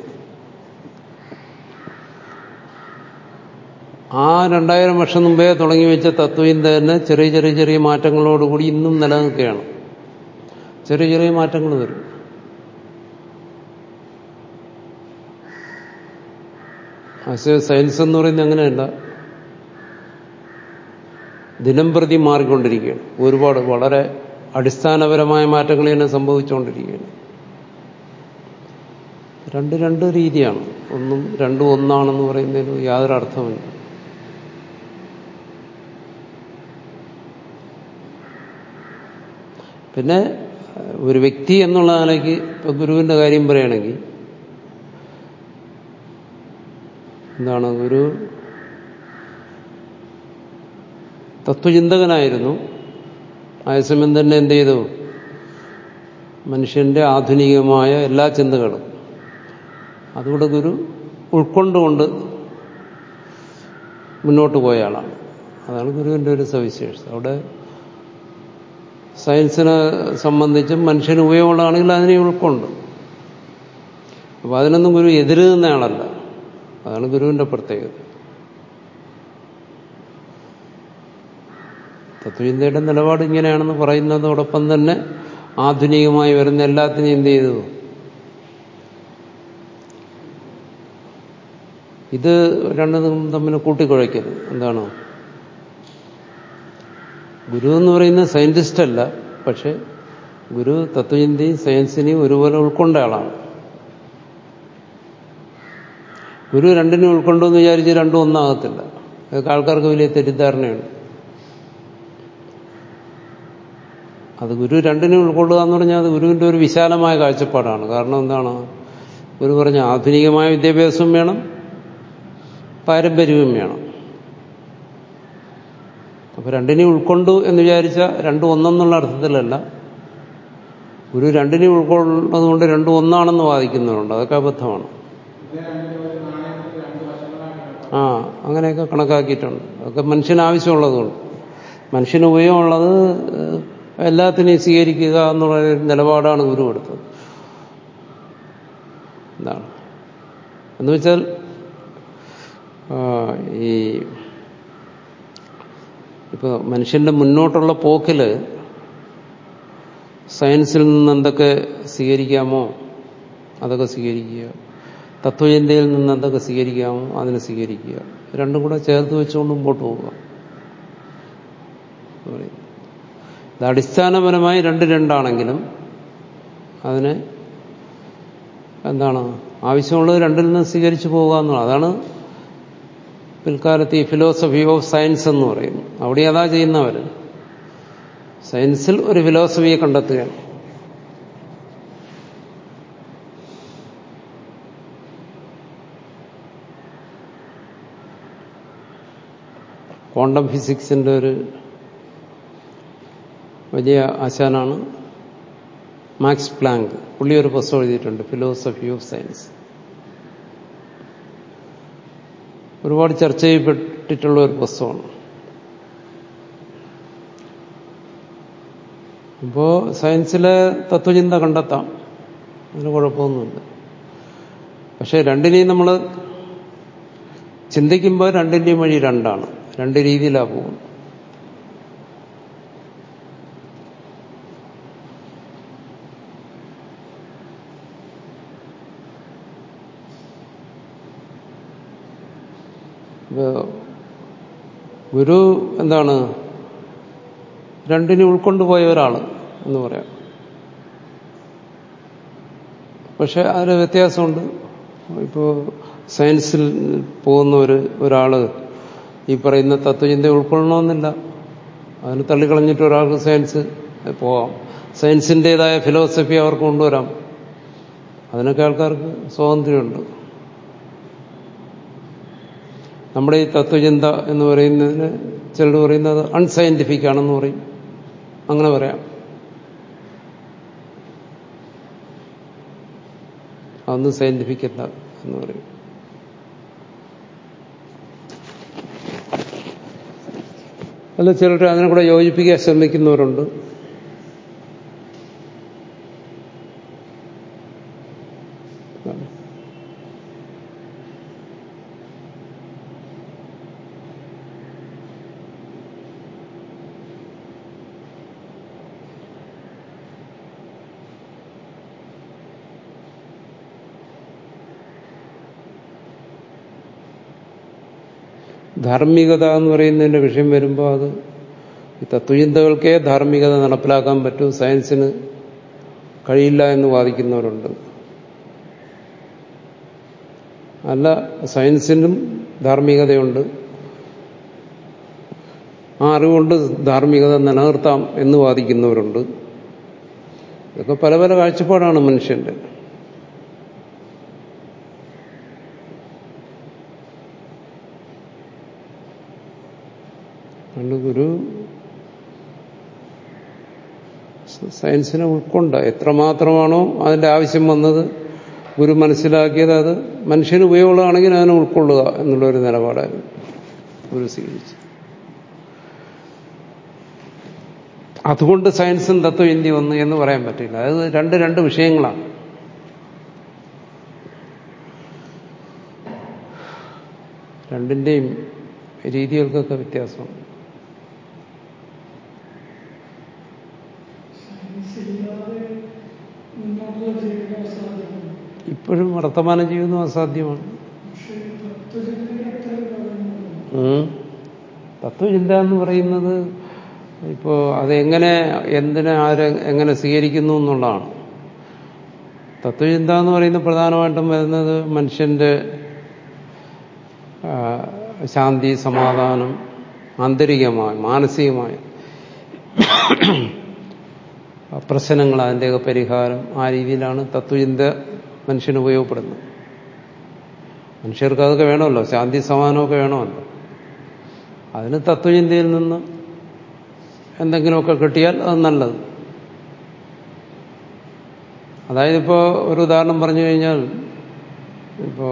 ആ രണ്ടായിരം വർഷം മുമ്പേ തുടങ്ങി വെച്ച തത്വചിന്ത തന്നെ ചെറിയ ചെറിയ ചെറിയ മാറ്റങ്ങളോടുകൂടി ഇന്നും നിലനിൽക്കുകയാണ് ചെറിയ ചെറിയ മാറ്റങ്ങൾ വരും പക്ഷേ സയൻസ് എന്ന് പറയുന്നത് അങ്ങനെയല്ല ദിനം പ്രതി മാറിക്കൊണ്ടിരിക്കുകയാണ് ഒരുപാട് വളരെ അടിസ്ഥാനപരമായ മാറ്റങ്ങൾ തന്നെ സംഭവിച്ചുകൊണ്ടിരിക്കുകയാണ് രണ്ട് രണ്ട് രീതിയാണ് ഒന്നും രണ്ടും ഒന്നാണെന്ന് പറയുന്നതിന് യാതൊരു അർത്ഥമില്ല പിന്നെ ഒരു വ്യക്തി എന്നുള്ള നിലയ്ക്ക് ഇപ്പൊ ഗുരുവിന്റെ കാര്യം പറയുകയാണെങ്കിൽ എന്താണ് ഗുരു തത്വചിന്തകനായിരുന്നു അതേസമയം തന്നെ എന്ത് ചെയ്തു മനുഷ്യന്റെ ആധുനികമായ എല്ലാ ചിന്തകളും അതുകൊണ്ട് ഗുരു ഉൾക്കൊണ്ടുകൊണ്ട് മുന്നോട്ട് പോയ ആളാണ് അതാണ് ഗുരുവിന്റെ ഒരു സവിശേഷത അവിടെ സയൻസിനെ സംബന്ധിച്ചും മനുഷ്യന് ഉപയോഗമുള്ളതാണെങ്കിൽ അതിനെ ഉൾക്കൊണ്ട് അപ്പൊ അതിനൊന്നും ഗുരു എതിര് നിന്ന ആളല്ല അതാണ് ഗുരുവിന്റെ പ്രത്യേകത തത്വചിന്തയുടെ നിലപാട് ഇങ്ങനെയാണെന്ന് പറയുന്നതോടൊപ്പം തന്നെ ആധുനികമായി വരുന്ന എല്ലാത്തിനെയും എന്ത് ചെയ്തു ഇത് രണ്ടും തമ്മിൽ കൂട്ടിക്കുഴയ്ക്കരുത് എന്താണ് ഗുരു എന്ന് പറയുന്ന സയന്റിസ്റ്റ് അല്ല പക്ഷെ ഗുരു തത്വചിന്തയും സയൻസിനെയും ഒരുപോലെ ഉൾക്കൊണ്ട ആളാണ് ഗുരു രണ്ടിനും ഉൾക്കൊണ്ടെന്ന് വിചാരിച്ച് രണ്ടും ഒന്നാകത്തില്ല അതൊക്കെ ആൾക്കാർക്ക് വലിയ തെറ്റിദ്ധാരണയാണ് അത് ഗുരു രണ്ടിനും ഉൾക്കൊള്ളുക എന്ന് പറഞ്ഞാൽ അത് ഗുരുവിന്റെ ഒരു വിശാലമായ കാഴ്ചപ്പാടാണ് കാരണം എന്താണ് ഗുരു പറഞ്ഞ ആധുനികമായ വിദ്യാഭ്യാസവും വേണം പാരമ്പര്യവും വേണം അപ്പൊ രണ്ടിനെയും ഉൾക്കൊണ്ടു എന്ന് വിചാരിച്ച രണ്ടും ഒന്നെന്നുള്ള അർത്ഥത്തിലല്ല ഗുരു രണ്ടിനെയും ഉൾക്കൊള്ളുന്നതുകൊണ്ട് രണ്ടും ഒന്നാണെന്ന് വാദിക്കുന്നവരുണ്ട് അതൊക്കെ അബദ്ധമാണ് ആ അങ്ങനെയൊക്കെ കണക്കാക്കിയിട്ടുണ്ട് അതൊക്കെ മനുഷ്യന് ആവശ്യമുള്ളതുകൊണ്ട് മനുഷ്യന് ഉപയോഗമുള്ളത് എല്ലാത്തിനെയും സ്വീകരിക്കുക എന്നുള്ള നിലപാടാണ് ഗുരു എടുത്തത് എന്താണ് എന്ന് വെച്ചാൽ ഈ ഇപ്പൊ മനുഷ്യന്റെ മുന്നോട്ടുള്ള പോക്കില് സയൻസിൽ നിന്ന് എന്തൊക്കെ സ്വീകരിക്കാമോ അതൊക്കെ സ്വീകരിക്കുക തത്വചിന്തയിൽ നിന്ന് എന്തൊക്കെ സ്വീകരിക്കാമോ അതിനെ സ്വീകരിക്കുക രണ്ടും കൂടെ ചേർത്ത് വെച്ചുകൊണ്ട് മുമ്പോട്ട് പോവുക ഇത് അടിസ്ഥാനപരമായി രണ്ട് രണ്ടാണെങ്കിലും അതിനെ എന്താണ് ആവശ്യമുള്ളത് രണ്ടിൽ നിന്ന് സ്വീകരിച്ചു പോവുക എന്നുള്ളത് അതാണ് പിൽക്കാലത്ത് ഈ ഫിലോസഫി ഓഫ് സയൻസ് എന്ന് പറയുന്നു അവിടെ അതാ ചെയ്യുന്നവർ സയൻസിൽ ഒരു ഫിലോസഫിയെ കണ്ടെത്തുകയാണ് ക്വാണ്ടം ഫിസിക്സിന്റെ ഒരു വലിയ ആശാനാണ് മാക്സ് പ്ലാങ്ക് പുള്ളി ഒരു പുസ്തകം എഴുതിയിട്ടുണ്ട് ഫിലോസഫി ഓഫ് സയൻസ് ഒരുപാട് ചർച്ച ചെയ്യപ്പെട്ടിട്ടുള്ള ഒരു പുസ്തകമാണ് അപ്പോൾ സയൻസിലെ തത്വചിന്ത കണ്ടെത്താം അതിന് കുഴപ്പമൊന്നുമില്ല പക്ഷെ രണ്ടിനെയും നമ്മൾ ചിന്തിക്കുമ്പോൾ രണ്ടിൻ്റെയും വഴി രണ്ടാണ് രണ്ട് രീതിയിലാണ് പോകുന്നത് ഗുരു എന്താണ് രണ്ടിനെ ഉൾക്കൊണ്ടുപോയ ഒരാൾ എന്ന് പറയാം പക്ഷെ അതിന് വ്യത്യാസമുണ്ട് ഇപ്പോൾ സയൻസിൽ പോകുന്ന ഒരു ഒരാള് ഈ പറയുന്ന തത്വചിന്ത ഉൾക്കൊള്ളണമെന്നില്ല അതിന് തള്ളിക്കളഞ്ഞിട്ട് ഒരാൾക്ക് സയൻസ് പോവാം സയൻസിൻ്റെതായ ഫിലോസഫി അവർക്ക് കൊണ്ടുവരാം അതിനൊക്കെ ആൾക്കാർക്ക് സ്വാതന്ത്ര്യമുണ്ട് നമ്മുടെ ഈ തത്വചിന്ത എന്ന് പറയുന്നതിന് ചിലർ പറയുന്നത് അൺസയന്റിഫിക് ആണെന്ന് പറയും അങ്ങനെ പറയാം അതൊന്നും സയന്റിഫിക് അല്ല എന്ന് പറയും അല്ല ചിലർ അതിനെ കൂടെ യോജിപ്പിക്കാൻ ശ്രമിക്കുന്നവരുണ്ട് ധാർമ്മികത എന്ന് പറയുന്നതിന്റെ വിഷയം വരുമ്പോൾ അത് ഈ തത്വചിന്തകൾക്കേ ധാർമ്മികത നടപ്പിലാക്കാൻ പറ്റൂ സയൻസിന് കഴിയില്ല എന്ന് വാദിക്കുന്നവരുണ്ട് അല്ല സയൻസിനും ധാർമ്മികതയുണ്ട് ആ അറിവുകൊണ്ട് ധാർമ്മികത നിലനിർത്താം എന്ന് വാദിക്കുന്നവരുണ്ട് ഇതൊക്കെ പല പല കാഴ്ചപ്പാടാണ് മനുഷ്യന്റെ അതുകൊണ്ട് ഗുരു സയൻസിനെ ഉൾക്കൊണ്ട എത്രമാത്രമാണോ അതിന്റെ ആവശ്യം വന്നത് ഗുരു മനസ്സിലാക്കിയത് അത് മനുഷ്യന് ഉപയോഗമുള്ളതാണെങ്കിൽ അതിനെ ഉൾക്കൊള്ളുക എന്നുള്ളൊരു നിലപാടായിരുന്നു ഗുരു സ്വീകരിച്ചു അതുകൊണ്ട് സയൻസും തത്വം ഇന്ത്യ ഒന്ന് എന്ന് പറയാൻ പറ്റില്ല അത് രണ്ട് രണ്ട് വിഷയങ്ങളാണ് രണ്ടിന്റെയും രീതികൾക്കൊക്കെ വ്യത്യാസമുണ്ട് സയൻസില്ലാതെ മുന്നോട്ടുള്ള ജീവിതം അസാധ്യമാണ് ഇപ്പോഴും വർത്തമാന ജീവിതം അസാധ്യമാണ് പക്ഷേ തത്വചിന്തയിൽ അത്തരം കാര്യങ്ങളുണ്ട് ഉം. തത്വചിന്ത എന്ന് പറയുന്നത് ഇപ്പോൾ അതെങ്ങനെ എന്തിനെ ആര് എങ്ങനെ സ്വീകരിക്കുന്നു എന്നുള്ളതാണ് തത്വചിന്ത എന്ന് പറയുന്നത് പ്രധാനമായിട്ടും വരുന്നത് മനുഷ്യന്റെ ആ, ശാന്തി സമാധാനം ആന്തരികമായി മാനസികമായി പ്രശ്നങ്ങൾ അതിൻ്റെയൊക്കെ പരിഹാരം ആ രീതിയിലാണ് തത്വചിന്ത മനുഷ്യന് ഉപയോഗപ്പെടുന്നത് മനുഷ്യർക്ക് അതൊക്കെ വേണമല്ലോ ശാന്തി സമാധാനമൊക്കെ വേണമല്ലോ അതിന് തത്വചിന്തയിൽ നിന്ന് എന്തെങ്കിലുമൊക്കെ കിട്ടിയാൽ അത് നല്ലത് അതായത് ഇപ്പോൾ ഒരു ഉദാഹരണം പറഞ്ഞു കഴിഞ്ഞാൽ ഇപ്പോൾ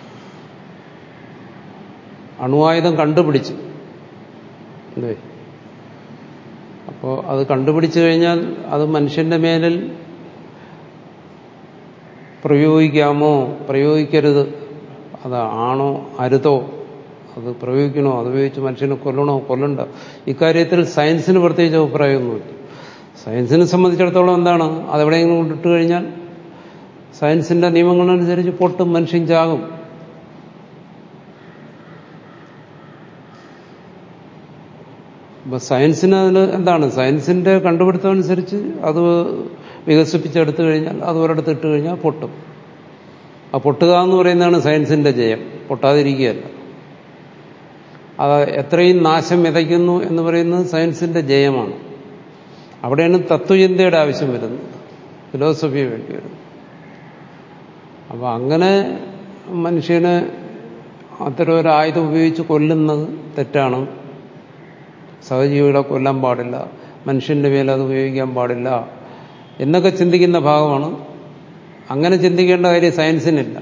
അണുവായുധം കണ്ടുപിടിച്ചു അല്ലേ അപ്പോൾ അത് കണ്ടുപിടിച്ചു കഴിഞ്ഞാൽ അത് മനുഷ്യന്റെ മേലിൽ പ്രയോഗിക്കാമോ പ്രയോഗിക്കരുത് അത് ആണോ അരുതോ അത് പ്രയോഗിക്കണോ അത് ഉപയോഗിച്ച് മനുഷ്യനെ കൊല്ലണോ കൊല്ലണ്ട ഇക്കാര്യത്തിൽ സയൻസിന് പ്രത്യേകിച്ച് അഭിപ്രായമൊന്നുമില്ല സയൻസിനെ സംബന്ധിച്ചിടത്തോളം എന്താണ് അതെവിടെയെങ്കിലും കൊണ്ടിട്ട് കഴിഞ്ഞാൽ സയൻസിന്റെ നിയമങ്ങളനുസരിച്ച് പൊട്ടും മനുഷ്യൻ ചാകും അപ്പൊ സയൻസിന് അതിന് എന്താണ് സയൻസിന്റെ കണ്ടുപിടുത്തം അനുസരിച്ച് അത് വികസിപ്പിച്ചെടുത്തു കഴിഞ്ഞാൽ അത് ഒരിടത്ത് ഇട്ട് കഴിഞ്ഞാൽ പൊട്ടും ആ പൊട്ടുക എന്ന് പറയുന്നതാണ് സയൻസിന്റെ ജയം പൊട്ടാതിരിക്കുകയല്ല അത് എത്രയും നാശം വിതയ്ക്കുന്നു എന്ന് പറയുന്നത് സയൻസിന്റെ ജയമാണ് അവിടെയാണ് തത്വചിന്തയുടെ ആവശ്യം വരുന്നത് ഫിലോസഫി വേണ്ടി വരുന്നത് അപ്പൊ അങ്ങനെ മനുഷ്യന് അത്തരം ഒരു ആയുധം ഉപയോഗിച്ച് കൊല്ലുന്നത് തെറ്റാണ് സഹജീവികളെ കൊല്ലാൻ പാടില്ല മനുഷ്യന്റെ മേൽ അത് ഉപയോഗിക്കാൻ പാടില്ല എന്നൊക്കെ ചിന്തിക്കുന്ന ഭാഗമാണ് അങ്ങനെ ചിന്തിക്കേണ്ട കാര്യം സയൻസിനില്ല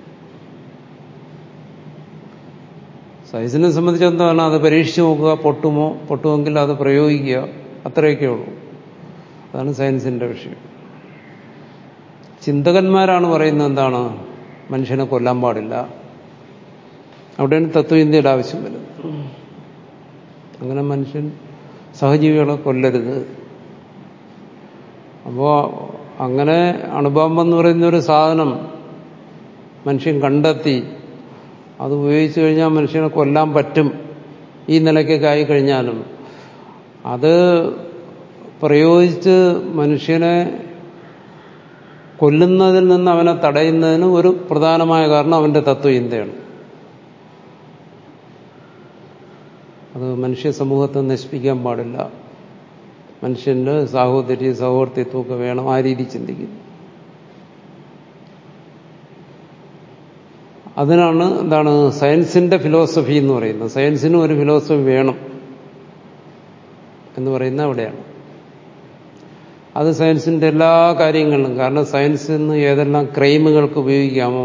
സയൻസിനെ സംബന്ധിച്ചിടത്തോളം അത് പരീക്ഷിച്ച് നോക്കുക പൊട്ടുമോ പൊട്ടുമെങ്കിൽ അത് പ്രയോഗിക്കുക അത്രയൊക്കെ ഉള്ളൂ അതാണ് സയൻസിന്റെ വിഷയം ചിന്തകന്മാരാണ് പറയുന്നത് എന്താണ് മനുഷ്യനെ കൊല്ലാൻ പാടില്ല അവിടെയാണ് തത്വചിന്തയുടെ ആവശ്യം വരുന്നത് അങ്ങനെ മനുഷ്യൻ സഹജീവികളെ കൊല്ലരുത് അപ്പോൾ അങ്ങനെ അണുബോംബ് എന്ന് പറയുന്ന ഒരു സാധനം മനുഷ്യൻ കണ്ടെത്തി അത് ഉപയോഗിച്ചു കഴിഞ്ഞാൽ മനുഷ്യനെ കൊല്ലാൻ പറ്റും ഈ നിലയ്ക്കൊക്കെ ആയിക്കഴിഞ്ഞാലും അത് പ്രയോഗിച്ച് മനുഷ്യനെ കൊല്ലുന്നതിൽ നിന്ന് അവനെ തടയുന്നതിന് ഒരു പ്രധാനമായ കാരണം അവന്റെ തത്വചിന്തയാണ് അത് മനുഷ്യ സമൂഹത്തെ നശിപ്പിക്കാൻ പാടില്ല മനുഷ്യന്റെ സാഹോദര്യ സഹോദര്യത്വമൊക്കെ വേണം ആ രീതി ചിന്തിക്കുന്നു അതിനാണ് എന്താണ് സയൻസിന്റെ ഫിലോസഫി എന്ന് പറയുന്നത് സയൻസിനും ഒരു ഫിലോസഫി വേണം എന്ന് പറയുന്നത് അവിടെയാണ് അത് സയൻസിന്റെ എല്ലാ കാര്യങ്ങളിലും കാരണം സയൻസിൽ നിന്ന് ഏതെല്ലാം ക്രൈമുകൾക്ക് ഉപയോഗിക്കാമോ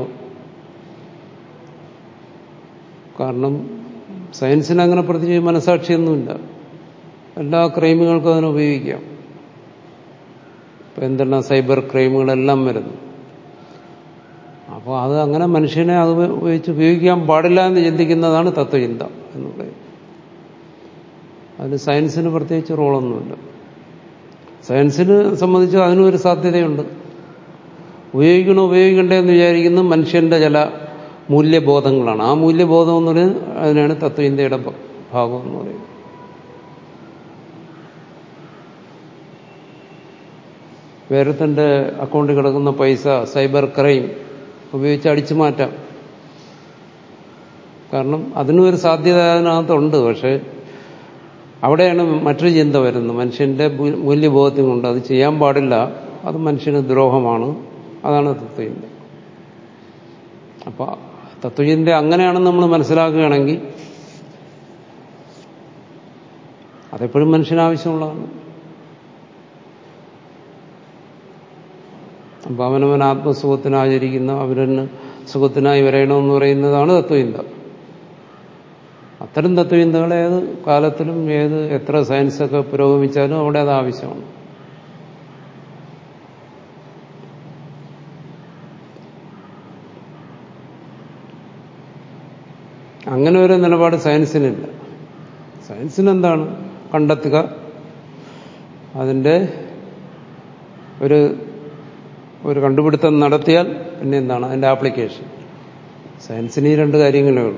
കാരണം സയൻസിന് അങ്ങനെ പ്രത്യേകിച്ച് മനസാക്ഷിയൊന്നുമില്ല എല്ലാ ക്രൈമുകൾക്കും അതിനെ ഉപയോഗിക്കാം ഇപ്പം എന്തെല്ലാം സൈബർ ക്രൈമുകളെല്ലാം വരുന്നു അപ്പോൾ അത് അങ്ങനെ മനുഷ്യനെ അത് ഉപയോഗിച്ച് ഉപയോഗിക്കാൻ പാടില്ല എന്ന് ചിന്തിക്കുന്നതാണ് തത്വചിന്ത എന്ന് പറയുന്നത് അതിന് സയൻസിന് പ്രത്യേകിച്ച് റോളൊന്നുമില്ല സയൻസിന് സംബന്ധിച്ച് അതിനും ഒരു സാധ്യതയുണ്ട് ഉപയോഗിക്കണോ ഉപയോഗിക്കണ്ടേ എന്ന് വിചാരിക്കുന്ന മനുഷ്യന്റെ ചില മൂല്യബോധങ്ങളാണ് ആ മൂല്യബോധം എന്ന് പറയുന്നത് അതിനാണ് തത്വചിന്തയുടെ ഭാഗം എന്ന് പറയുന്നത് വേറെത്തന്റെ അക്കൗണ്ടിൽ കിടക്കുന്ന പൈസ സൈബർ ക്രൈം ഉപയോഗിച്ച് അടിച്ചു മാറ്റാം കാരണം അതിനും ഒരു സാധ്യത അതിനകത്തുണ്ട് പക്ഷേ അവിടെയാണ് മറ്റൊരു ചിന്ത വരുന്നത് മനുഷ്യന്റെ മൂല്യബോധത്തിൽ കൊണ്ട് അത് ചെയ്യാൻ പാടില്ല അത് മനുഷ്യന് ദ്രോഹമാണ് അതാണ് തത്വചിന്ത അപ്പൊ തത്വചിന്ത അങ്ങനെയാണെന്ന് നമ്മൾ മനസ്സിലാക്കുകയാണെങ്കിൽ അതെപ്പോഴും മനുഷ്യനാവശ്യമുള്ളതാണ് അപ്പൊ അവനവൻ ആത്മസുഖത്തിന് ആചരിക്കുന്ന അവരന് സുഖത്തിനായി വരയണമെന്ന് പറയുന്നതാണ് തത്വചിന്ത അത്തരം തത്വചിന്തകൾ ഏത് കാലത്തിലും ഏത് എത്ര സയൻസൊക്കെ പുരോഗമിച്ചാലും അവിടെ അത് ആവശ്യമാണ് അങ്ങനെ ഒരു നിലപാട് സയൻസിനില്ല സയൻസിന് എന്താണ് കണ്ടെത്തുക അതിൻ്റെ ഒരു ഒരു കണ്ടുപിടുത്തം നടത്തിയാൽ പിന്നെ എന്താണ് അതിൻ്റെ ആപ്ലിക്കേഷൻ സയൻസിന് ഈ രണ്ട് കാര്യങ്ങളേ ഉള്ളൂ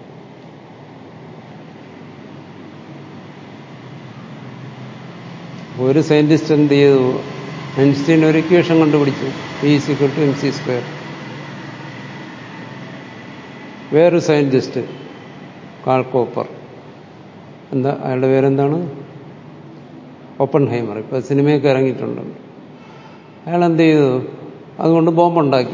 ഒരു സയന്റിസ്റ്റ് എന്ത് ചെയ്തു ഐൻസ്റ്റീൻ ഒരു ഇക്വേഷൻ കണ്ടുപിടിച്ചു E is equal to M C square വേറൊരു സയന്റിസ്റ്റ് കാൾ കോപ്പർ എന്താ അയാളുടെ പേരെന്താണ് ഓപ്പൺ ഹൈമർ ഇപ്പൊ സിനിമയൊക്കെ ഇറങ്ങിയിട്ടുണ്ട് അയാൾ എന്ത് ചെയ്തു അതുകൊണ്ട് ബോംബുണ്ടാക്കി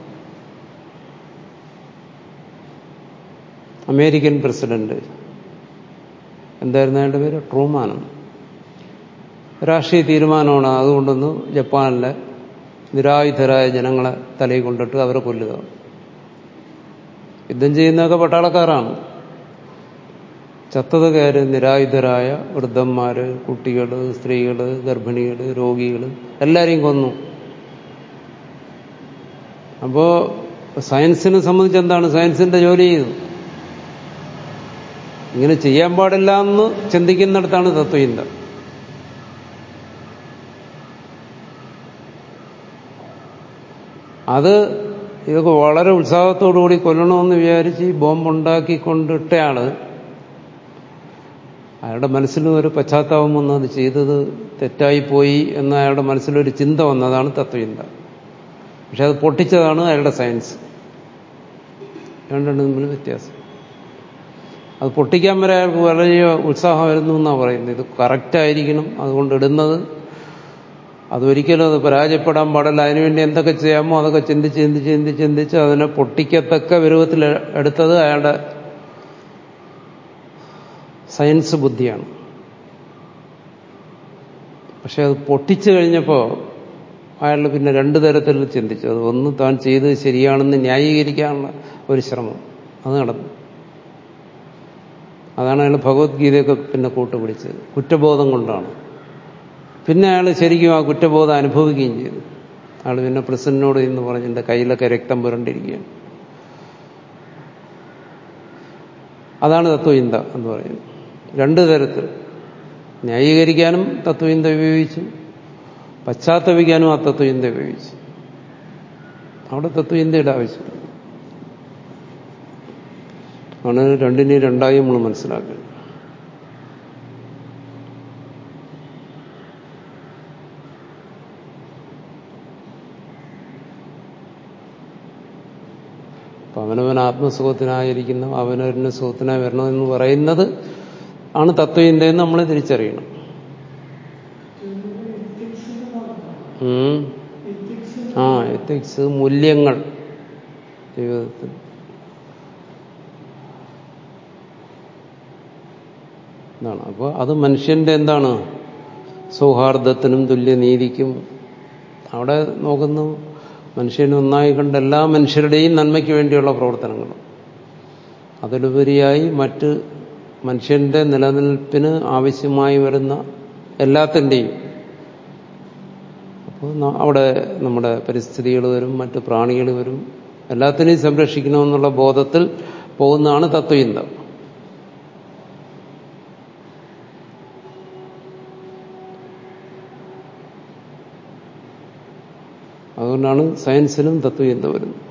അമേരിക്കൻ പ്രസിഡന്റ് എന്തായിരുന്നു അയാളുടെ പേര് ട്രൂമാനം രാഷ്ട്രീയ തീരുമാനമാണ് അതുകൊണ്ടൊന്ന് ജപ്പാനിലെ നിരായുധരായ ജനങ്ങളെ തലയിൽ കൊണ്ടിട്ട് അവരെ കൊല്ലുക യുദ്ധം ചെയ്യുന്നതൊക്കെ പട്ടാളക്കാരാണ് ചത്തതുകാര് നിരായുധരായ വൃദ്ധന്മാര് കുട്ടികൾ സ്ത്രീകൾ ഗർഭിണികൾ രോഗികൾ എല്ലാരെയും കൊന്നു അപ്പോ സയൻസിനെ സംബന്ധിച്ച് എന്താണ് സയൻസിന്റെ ജോലി ചെയ്തു ഇങ്ങനെ ചെയ്യാൻ പാടില്ല എന്ന് ചിന്തിക്കുന്നിടത്താണ് തത്വചിന്ത അത് ഇതൊക്കെ വളരെ ഉത്സാഹത്തോടുകൂടി കൊല്ലണമെന്ന് വിചാരിച്ച് ഈ ബോംബുണ്ടാക്കിക്കൊണ്ടിട്ടയാള് അയാളുടെ മനസ്സിലും ഒരു പശ്ചാത്താപം വന്ന് അത് ചെയ്തത് തെറ്റായിപ്പോയി എന്ന അയാളുടെ മനസ്സിലൊരു ചിന്ത വന്നതാണ് തത്വചിന്ത പക്ഷെ അത് പൊട്ടിച്ചതാണ് അയാളുടെ സയൻസ് രണ്ടും തമ്മിൽ വ്യത്യാസം അത് പൊട്ടിക്കാൻ വരെ അയാൾക്ക് വളരെ ഉത്സാഹമായിരുന്നു എന്നാണ് പറയുന്നത് ഇത് കറക്റ്റായിരിക്കണം അതുകൊണ്ട് ഇടുന്നത് അതൊരിക്കലും അത് പരാജയപ്പെടാൻ പാടില്ല അതിനുവേണ്ടി എന്തൊക്കെ ചെയ്യാമോ അതൊക്കെ ചിന്തിച്ച് ചിന്തിച്ച് ചിന്തിച്ച് ചിന്തിച്ച് അതിനെ പൊട്ടിക്കത്തക്ക വിരുവത്തിൽ എടുത്തത് അയാളുടെ സയൻസ് ബുദ്ധിയാണ് പക്ഷെ അത് പൊട്ടിച്ചു കഴിഞ്ഞപ്പോൾ അയാൾ പിന്നെ രണ്ടു തരത്തിൽ ചിന്തിച്ചു അത് ഒന്ന് താൻ ചെയ്തത് ശരിയാണെന്ന് ന്യായീകരിക്കാനുള്ള ഒരു ശ്രമം അത് നടന്നു അതാണ് അയാൾ ഭഗവത്ഗീതയൊക്കെ പിന്നെ കൂട്ടുപിടിച്ചത് കുറ്റബോധം കൊണ്ടാണ് പിന്നെ അയാൾ ശരിക്കും ആ കുറ്റബോധം അനുഭവിക്കുകയും ചെയ്തു അയാൾ പിന്നെ പ്രസിഡന്റിനോട് ഇന്ന് പറഞ്ഞു എൻ്റെ കയ്യിലൊക്കെ രക്തം പുരണ്ടിരിക്കുകയാണ് അതാണ് തത്വചിന്ത എന്ന് പറയുന്നത് രണ്ടു തരത്തിൽ ന്യായീകരിക്കാനും തത്വചിന്ത ഉപയോഗിച്ചു പശ്ചാത്തപിക്കാനും ആ തത്വചിന്ത ഉപയോഗിച്ചു അവിടെ തത്വചിന്തയുടെ ആവശ്യം ആണ് രണ്ടിനെയും രണ്ടായി നമ്മൾ മനസ്സിലാക്കുന്നത് അപ്പൊ അവനവൻ ആത്മസുഖത്തിനായിരിക്കുന്ന അവനവന് സുഖത്തിനായി വരണമെന്ന് പറയുന്നത് ആണ് തത്വചിന്തയെന്ന് നമ്മൾ തിരിച്ചറിയണം ഉം. ആ എത്തിക്സ് മൂല്യങ്ങൾ ജീവിതത്തിൽ എന്നാണ് അപ്പോൾ അത് മനുഷ്യന്റെ എന്താണ് സൗഹാർദ്ദത്തിനും തുല്യനീതിക്കും അവിടെ നോക്കുന്നു മനുഷ്യനെ ഒന്നായി കണ്ട എല്ലാ മനുഷ്യരുടെയും നന്മയ്ക്ക് വേണ്ടിയുള്ള പ്രവർത്തനങ്ങൾ അതിലുപരിയായി മറ്റ് മനുഷ്യന്റെ നിലനിൽപ്പിന് ആവശ്യമായി വരുന്ന എല്ലാത്തിൻ്റെയും അപ്പോൾ ന- അവിടെ നമ്മുടെ പരിസ്ഥിതികൾ വരും മറ്റ് പ്രാണികൾ വരും എല്ലാത്തിനെയും സംരക്ഷിക്കണമെന്നുള്ള ബോധത്തിൽ പോകുന്നതാണ് തത്വചിന്ത അതുകൊണ്ടാണ് സയൻസിലും തത്വചിന്ത വരുന്നത്